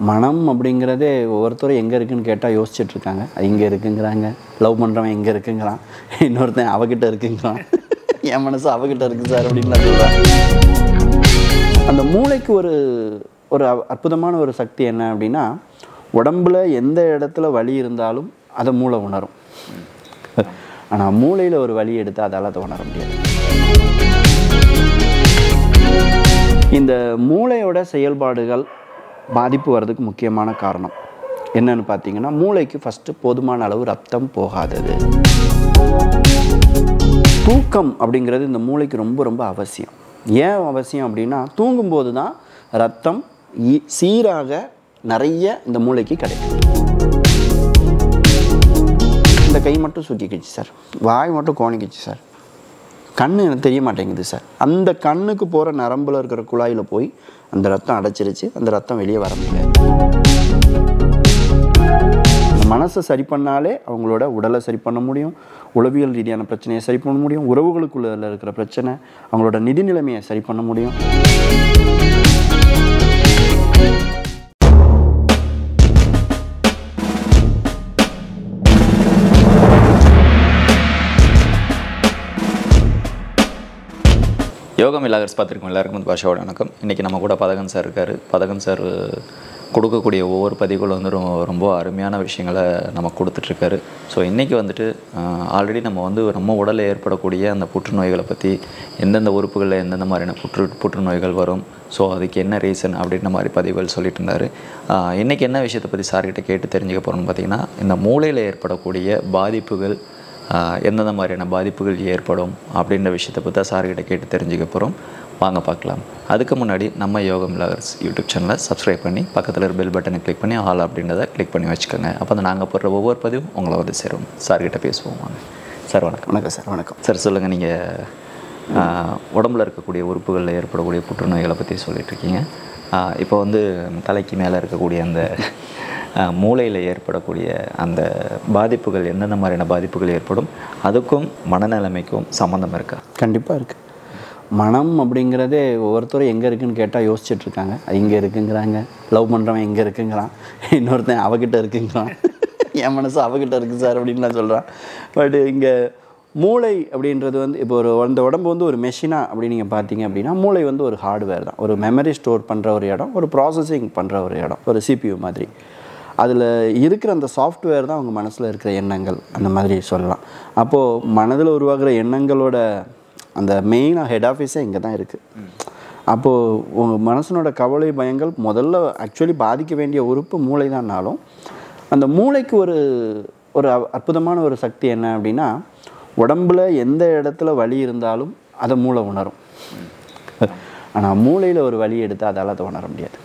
மனம் அப்படிங்கிறதே ஒவ்வொருத்தரும் எங்கே இருக்குன்னு கேட்டால் யோசிச்சுட்டு இருக்காங்க அது இங்கே இருக்குங்கிறாங்க லவ் பண்ணுறவன் எங்கே இருக்குங்கிறான் இன்னொருத்தன் அவகிட்ட இருக்குங்கிறான் என் மனசு அவகிட்ட இருக்கு சார் அப்படின்னு சொல்கிறான் அந்த மூளைக்கு ஒரு ஒரு அ- அற்புதமான ஒரு சக்தி என்ன அப்படின்னா உடம்புல எந்த இடத்துல வலி இருந்தாலும் அதை மூளை உணரும் ஆனால் மூளையில் ஒரு வலி எடுத்து அதால் அதை உணர முடியாது இந்த மூளையோட செயல்பாடுகள் பாதிப்பு வர்றதுக்கு முக்கியமான காரணம் என்னன்னு பார்த்தீங்கன்னா மூளைக்கு ஃபஸ்ட்டு போதுமான அளவு ரத்தம் போகாதது தூக்கம் அப்படிங்கிறது இந்த மூளைக்கு ரொம்ப ரொம்ப அவசியம் ஏன் அவசியம் அப்படின்னா தூங்கும்போது தான் ரத்தம் ஈ- சீராக நிறைய இந்த மூளைக்கு கிடைக்கும் இந்த கை மட்டும் சுற்றிக்கிச்சு சார் வாய் மட்டும் கோணிக்கிச்சு சார் கண்ணு எனக்கு தெரிய மாட்டேங்குது சார் அந்த கண்ணுக்கு போகிற நரம்பில் இருக்கிற குழாயில் போய் அந்த ரத்தம் அடைச்சிருச்சு அந்த ரத்தம் வெளியே வர முடியாது இந்த மனசை சரி பண்ணாலே அவங்களோட உடலை சரி பண்ண முடியும் உளவியல் ரீதியான பிரச்சனையை சரி பண்ண முடியும் உறவுகளுக்குள்ள இருக்கிற பிரச்சனை அவங்களோட நிதி நிலைமையை சரி பண்ண முடியும் யோகம் இல்லாதர்ஸ் பார்த்துருக்கோம் எல்லாருக்கும் வந்து பாஷாவோட வணக்கம் இன்றைக்கி நம்ம கூட பதகன் சார் இருக்கார் பதகன் சார் கொடுக்கக்கூடிய ஒவ்வொரு பதிவுகளும் வந்து ரொம்ப ரொம்ப அருமையான விஷயங்களை நம்ம கொடுத்துட்ருக்காரு ஸோ இன்றைக்கி வந்துட்டு ஆல்ரெடி நம்ம வந்து நம்ம உடலில் ஏற்படக்கூடிய அந்த புற்றுநோய்களை பற்றி எந்தெந்த உறுப்புகளில் எந்தெந்த மாதிரியான புற்று புற்றுநோய்கள் வரும் ஸோ அதுக்கு என்ன ரீசன் அப்படின்ற மாதிரி பதிவுகள் சொல்லிட்டு இருந்தார் இன்றைக்கி என்ன விஷயத்தை பற்றி சார்கிட்ட கேட்டு தெரிஞ்சுக்க போகிறோம்னு பார்த்தீங்கன்னா இந்த மூளையில் ஏற்படக்கூடிய பாதிப்புகள் ஆஹ் எந்தெந்த மாதிரியான பாதிப்புகள் ஏற்படும் அப்படின்ற விஷயத்தை பற்றி சார்கிட்ட கேட்டு தெரிஞ்சுக்க போகிறோம் வாங்க பார்க்கலாம் அதுக்கு முன்னாடி நம்ம யோகம் லவர்ஸ் யூடியூப் சேனலை சப்ஸ்கிரைப் பண்ணி பக்கத்தில் இருக்க பெல் பட்டனை கிளிக் பண்ணி ஆல் அப்படின்றத கிளிக் பண்ணி வச்சுக்கோங்க அப்போ தான் நாங்கள் போடுற ஒவ்வொரு பதிவும் உங்களை வந்து சேரும் சார்கிட்ட பேசுவோம் வாங்க சார் வணக்கம் வணக்கம் சார் வணக்கம் சார் சொல்லுங்கள் நீங்கள் உடம்புல இருக்கக்கூடிய உறுப்புகளில் ஏற்படக்கூடிய புற்றுநோய்களை பற்றி சொல்லிட்டு இருக்கீங்க ஆஹ் இப்போ வந்து தலைக்கு மேலே இருக்கக்கூடிய அந்த ஆஹ் மூளையில் ஏற்படக்கூடிய அந்த பாதிப்புகள் எந்தெந்த மாதிரியான பாதிப்புகள் ஏற்படும் அதுக்கும் மனநிலைமைக்கும் சம்மந்தம் இருக்கா கண்டிப்பாக இருக்குது மனம் அப்படிங்கிறதே ஒவ்வொருத்தரும் எங்கே இருக்குன்னு கேட்டால் யோசிச்சுட்டு இருக்காங்க அது இங்கே இருக்குங்கிறாங்க லவ் பண்ணுறவன் எங்கே இருக்குங்கிறான் இன்னொருத்தன் அவகிட்ட இருக்குங்கிறான் என் மனசு அவகிட்ட இருக்குது சார் அப்படின்னு நான் சொல்கிறான் பட் இங்கே மூளை அப்படின்றது வந்து இப்போ ஒரு அந்த உடம்பு வந்து ஒரு மெஷினா அப்படி நீங்கள் பார்த்தீங்க அப்படின்னா மூளை வந்து ஒரு ஹார்ட்வேர் தான் ஒரு மெமரி ஸ்டோர் பண்ணுற ஒரு இடம் ஒரு ப்ராசஸிங் பண்ணுற ஒரு இடம் ஒரு சிபியூ மாதிரி அதில் இருக்கிற அந்த சாஃப்ட்வேர் தான் அவங்க மனசில் இருக்கிற எண்ணங்கள் அந்த மாதிரி சொல்லலாம் அப்போது மனதில் உருவாகிற எண்ணங்களோட அந்த மெயினாக ஹெட் ஆஃபீஸே இங்கே தான் இருக்குது அப்போது உங்கள் மனசனோட கவலை பயங்கள் முதல்ல ஆக்சுவலி பாதிக்க வேண்டிய உறுப்பு மூளை தான்னாலும் அந்த மூளைக்கு ஒரு ஒரு அ- அற்புதமான ஒரு சக்தி என்ன அப்படின்னா உடம்புல எந்த இடத்துல வலி இருந்தாலும் அதை மூளை உணரும் ஆனால் மூளையில் ஒரு வலி எடுத்து அதால் அதை உணர முடியாது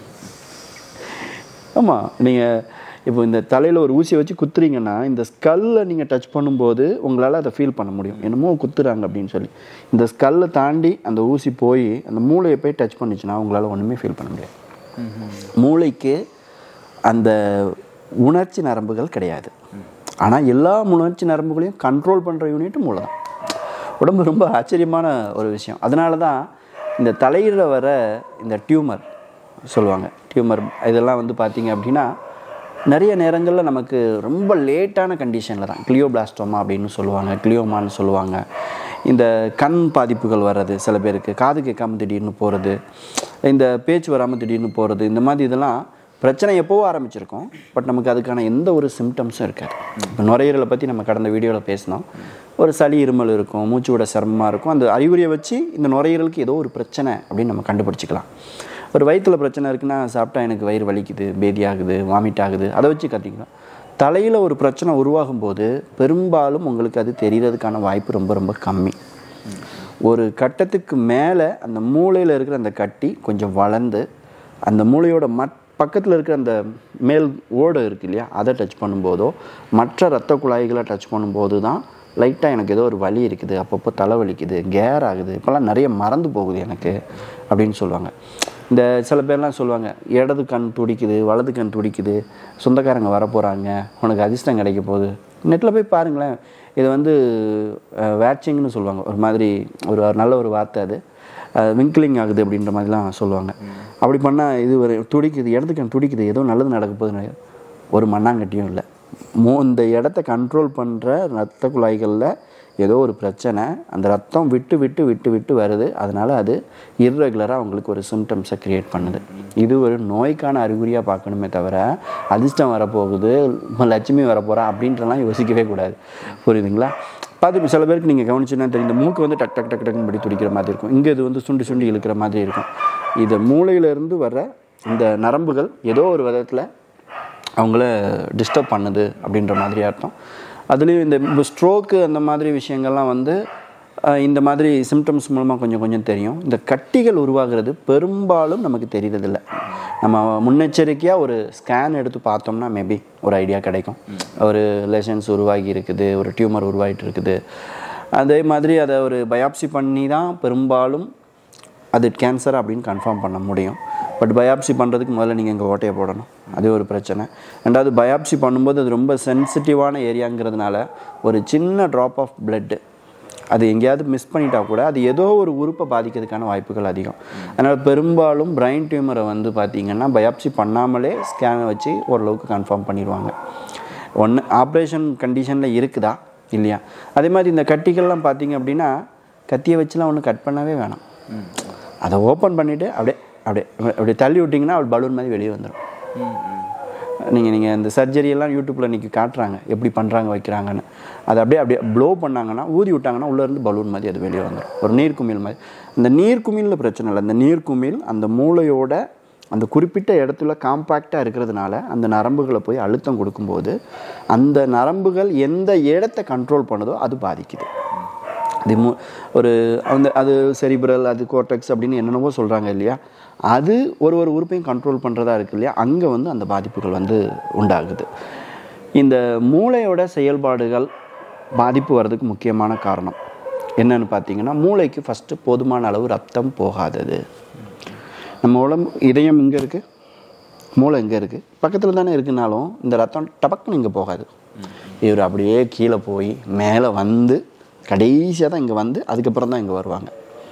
ஆமாம் நீங்கள் இப்போ இந்த தலையில் ஒரு ஊசியை வச்சு குத்துறீங்கன்னா இந்த ஸ்கல்லை நீங்கள் டச் பண்ணும்போது உங்களால் அதை ஃபீல் பண்ண முடியும் என்னமோ குத்துறாங்க அப்படின்னு சொல்லி இந்த ஸ்கல்லை தாண்டி அந்த ஊசி போய் அந்த மூளையை போய் டச் பண்ணிச்சுன்னா உங்களால் ஒன்றுமே ஃபீல் பண்ண முடியாது மூளைக்கு அந்த உணர்ச்சி நரம்புகள் கிடையாது ஆனால் எல்லா உணர்ச்சி நரம்புகளையும் கண்ட்ரோல் பண்ணுற யூனிட் மூளை தான் உடம்பு ரொம்ப ஆச்சரியமான ஒரு விஷயம் அதனால தான் இந்த தலையில் வர இந்த டியூமர் சொல்லுவாங்க டியூமர் இதெல்லாம் வந்து பார்த்தீங்க அப்படின்னா நிறைய நேரங்களில் நமக்கு ரொம்ப லேட்டான கண்டிஷனில் தான் கிளியோபிளாஸ்டோமா அப்படின்னு சொல்லுவாங்க கிளியோமான்னு சொல்லுவாங்க இந்த கண் பாதிப்புகள் வர்றது சில பேருக்கு காது கேட்காம திடீர்னு போகிறது இந்த பேச்சு வராமல் திடீர்னு போகிறது இந்த மாதிரி இதெல்லாம் பிரச்சனை எப்போவோ ஆரம்பிச்சிருக்கோம் பட் நமக்கு அதுக்கான எந்த ஒரு சிம்டம்ஸும் இருக்காது இப்போ நுரையீரலை பற்றி நம்ம கடந்த வீடியோவில் பேசினோம் ஒரு சளி இருமல் இருக்கும் மூச்சு விட சிரமமாக இருக்கும் அந்த அறிகுறியை வச்சு இந்த நுரையீரலுக்கு ஏதோ ஒரு பிரச்சனை அப்படின்னு நம்ம கண்டுபிடிச்சிக்கலாம் ஒரு வயிற்றில் பிரச்சனை இருக்குன்னா சாப்பிட்டா எனக்கு வயிறு வலிக்குது பேதி ஆகுது வாமிட் ஆகுது அதை வச்சு கத்திக்கலாம் தலையில் ஒரு பிரச்சனை உருவாகும் போது பெரும்பாலும் உங்களுக்கு அது தெரியறதுக்கான வாய்ப்பு ரொம்ப ரொம்ப கம்மி ஒரு கட்டத்துக்கு மேலே அந்த மூளையில் இருக்கிற அந்த கட்டி கொஞ்சம் வளர்ந்து அந்த மூளையோட மட் பக்கத்தில் இருக்கிற அந்த மேல் ஓடு இருக்கு இல்லையா அதை டச் பண்ணும்போதோ மற்ற இரத்த குழாய்களை டச் பண்ணும்போது தான் லைட்டாக எனக்கு ஏதோ ஒரு வலி இருக்குது அப்பப்போ தலை வலிக்குது கேர் ஆகுது இப்போல்லாம் நிறைய மறந்து போகுது எனக்கு அப்படின்னு சொல்லுவாங்க இந்த சில பேர்லாம் சொல்லுவாங்க இடது கண் துடிக்குது வலது கண் துடிக்குது சொந்தக்காரங்க வரப்போகிறாங்க உனக்கு அதிர்ஷ்டம் கிடைக்க போகுது நெட்டில் போய் பாருங்களேன் இது வந்து வேட்சிங்னு சொல்லுவாங்க ஒரு மாதிரி ஒரு நல்ல ஒரு வார்த்தை அது விங்கிளிங் ஆகுது அப்படின்ற மாதிரிலாம் சொல்லுவாங்க அப்படி பண்ணால் இது ஒரு துடிக்குது இடத்துக்கு துடிக்குது ஏதோ நல்லது நடக்க போகுதுன்னு ஒரு மண்ணாங்கட்டியும் இல்லை மோ இந்த இடத்த கண்ட்ரோல் பண்ணுற ரத்த குழாய்களில் ஏதோ ஒரு பிரச்சனை அந்த ரத்தம் விட்டு விட்டு விட்டு விட்டு வருது அதனால் அது இர்ரெகுலராக அவங்களுக்கு ஒரு சிம்டம்ஸை க்ரியேட் பண்ணுது இது ஒரு நோய்க்கான அறிகுறியாக பார்க்கணுமே தவிர அதிர்ஷ்டம் வரப்போகுது லட்சுமி வரப்போகிறா அப்படின்றலாம் யோசிக்கவே கூடாது புரியுதுங்களா பார்த்து சில பேருக்கு நீங்கள் கவனிச்சுன்னா தெரியும் இந்த மூக்கு வந்து டக் டக் டக் டக்குன்னு படி துடிக்கிற மாதிரி இருக்கும் இங்கே இது வந்து சுண்டி சுண்டி இழுக்கிற மாதிரி இருக்கும் இது மூளையிலேருந்து வர இந்த நரம்புகள் ஏதோ ஒரு விதத்தில் அவங்கள டிஸ்டர்ப் பண்ணுது அப்படின்ற மாதிரி அர்த்தம் அதுலேயும் இந்த ஸ்ட்ரோக்கு அந்த மாதிரி விஷயங்கள்லாம் வந்து அஹ், இந்த மாதிரி சிம்டம்ஸ் மூலமாக கொஞ்சம் கொஞ்சம் தெரியும் இந்த கட்டிகள் உருவாகிறது பெரும்பாலும் நமக்கு தெரியறதில்ல நம்ம முன்னெச்சரிக்கையாக ஒரு ஸ்கேன் எடுத்து பார்த்தோம்னா மேபி ஒரு ஐடியா கிடைக்கும் ஒரு லெஷன்ஸ் உருவாகி இருக்குது ஒரு டியூமர் உருவாகிட்டு இருக்குது அதே மாதிரி அதை ஒரு பயாப்சி பண்ணி தான் பெரும்பாலும் அது கேன்சர் அப்படின்னு கன்ஃபார்ம் பண்ண முடியும் பட் பயாப்சி பண்ணுறதுக்கு முதல்ல நீங்கள் இங்கே ஓட்டையை போடணும் அது ஒரு பிரச்சனை ரெண்டாவது பயாப்சி பண்ணும்போது அது ரொம்ப சென்சிட்டிவான ஏரியாங்கிறதுனால ஒரு சின்ன ட்ராப் ஆஃப் பிளட்டு அது எங்கேயாவது மிஸ் பண்ணிட்டா கூட அது ஏதோ ஒரு உறுப்பை பாதிக்கிறதுக்கான வாய்ப்புகள் அதிகம் அதனால் பெரும்பாலும் பிரைன் டியூமரை வந்து பார்த்தீங்கன்னா பயாப்சி பண்ணாமலே ஸ்கேனை வச்சு ஓரளவுக்கு கன்ஃபார்ம் பண்ணிடுவாங்க ஒன்று ஆப்ரேஷன் கண்டிஷனில் இருக்குதா இல்லையா அதே மாதிரி இந்த கட்டிகள்லாம் பார்த்தீங்க அப்படின்னா கத்தியை வச்சுலாம் ஒன்றும் கட் பண்ணவே வேணாம் அதை ஓப்பன் பண்ணிவிட்டு அப்படியே அப்படியே அப்படியே தள்ளி விட்டிங்கன்னா அவள் பலூன் மாதிரி வெளியே வந்துடும் நீங்கள் நீங்கள் இந்த surgery எல்லாம் யூடியூப்பில் இன்றைக்கி காட்டுறாங்க எப்படி பண்ணுறாங்க வைக்கிறாங்கன்னு அதை அப்படியே அப்படியே ப்ளோ பண்ணாங்கன்னா ஊதி விட்டாங்கன்னா உள்ளேருந்து பலூன் மாதிரி அது வெளியே வந்துடும் ஒரு நீர்க்குமிழ் மாதிரி அந்த நீர்க்குமிழில் பிரச்சனை இல்லை அந்த நீர்க்குமிழ் அந்த மூளையோட அந்த குறிப்பிட்ட இடத்துல காம்பேக்டாக இருக்கிறதுனால அந்த நரம்புகளை போய் அழுத்தம் கொடுக்கும்போது அந்த நரம்புகள் எந்த இடத்தை கண்ட்ரோல் பண்ணுதோ அது பாதிக்குது அது மு ஒரு அந்த அது செரிப்ரல் அது கோர்டெக்ஸ் அப்படின்னு என்னென்னவோ சொல்கிறாங்க இல்லையா அது ஒரு ஒரு உறுப்பையும் கண்ட்ரோல் பண்ணுறதா இருக்கு இல்லையா அங்கே வந்து அந்த பாதிப்புகள் வந்து உண்டாகுது இந்த மூளையோட செயல்பாடுகள் பாதிப்பு வர்றதுக்கு முக்கியமான காரணம் என்னன்னு பார்த்தீங்கன்னா மூளைக்கு ஃபஸ்ட்டு போதுமான அளவு ரத்தம் போகாதது நம்ம உடம்பு இதயம் இங்கே இருக்குது மூளை இங்கே இருக்குது பக்கத்தில் தானே இருக்குனாலும் இந்த ரத்தம் டபக்குன்னு இங்கே போகாது இவர் அப்படியே கீழே போய் மேலே வந்து கடைசியாக தான் இங்கே வந்து அதுக்கப்புறம் தான் இங்கே வருவாங்க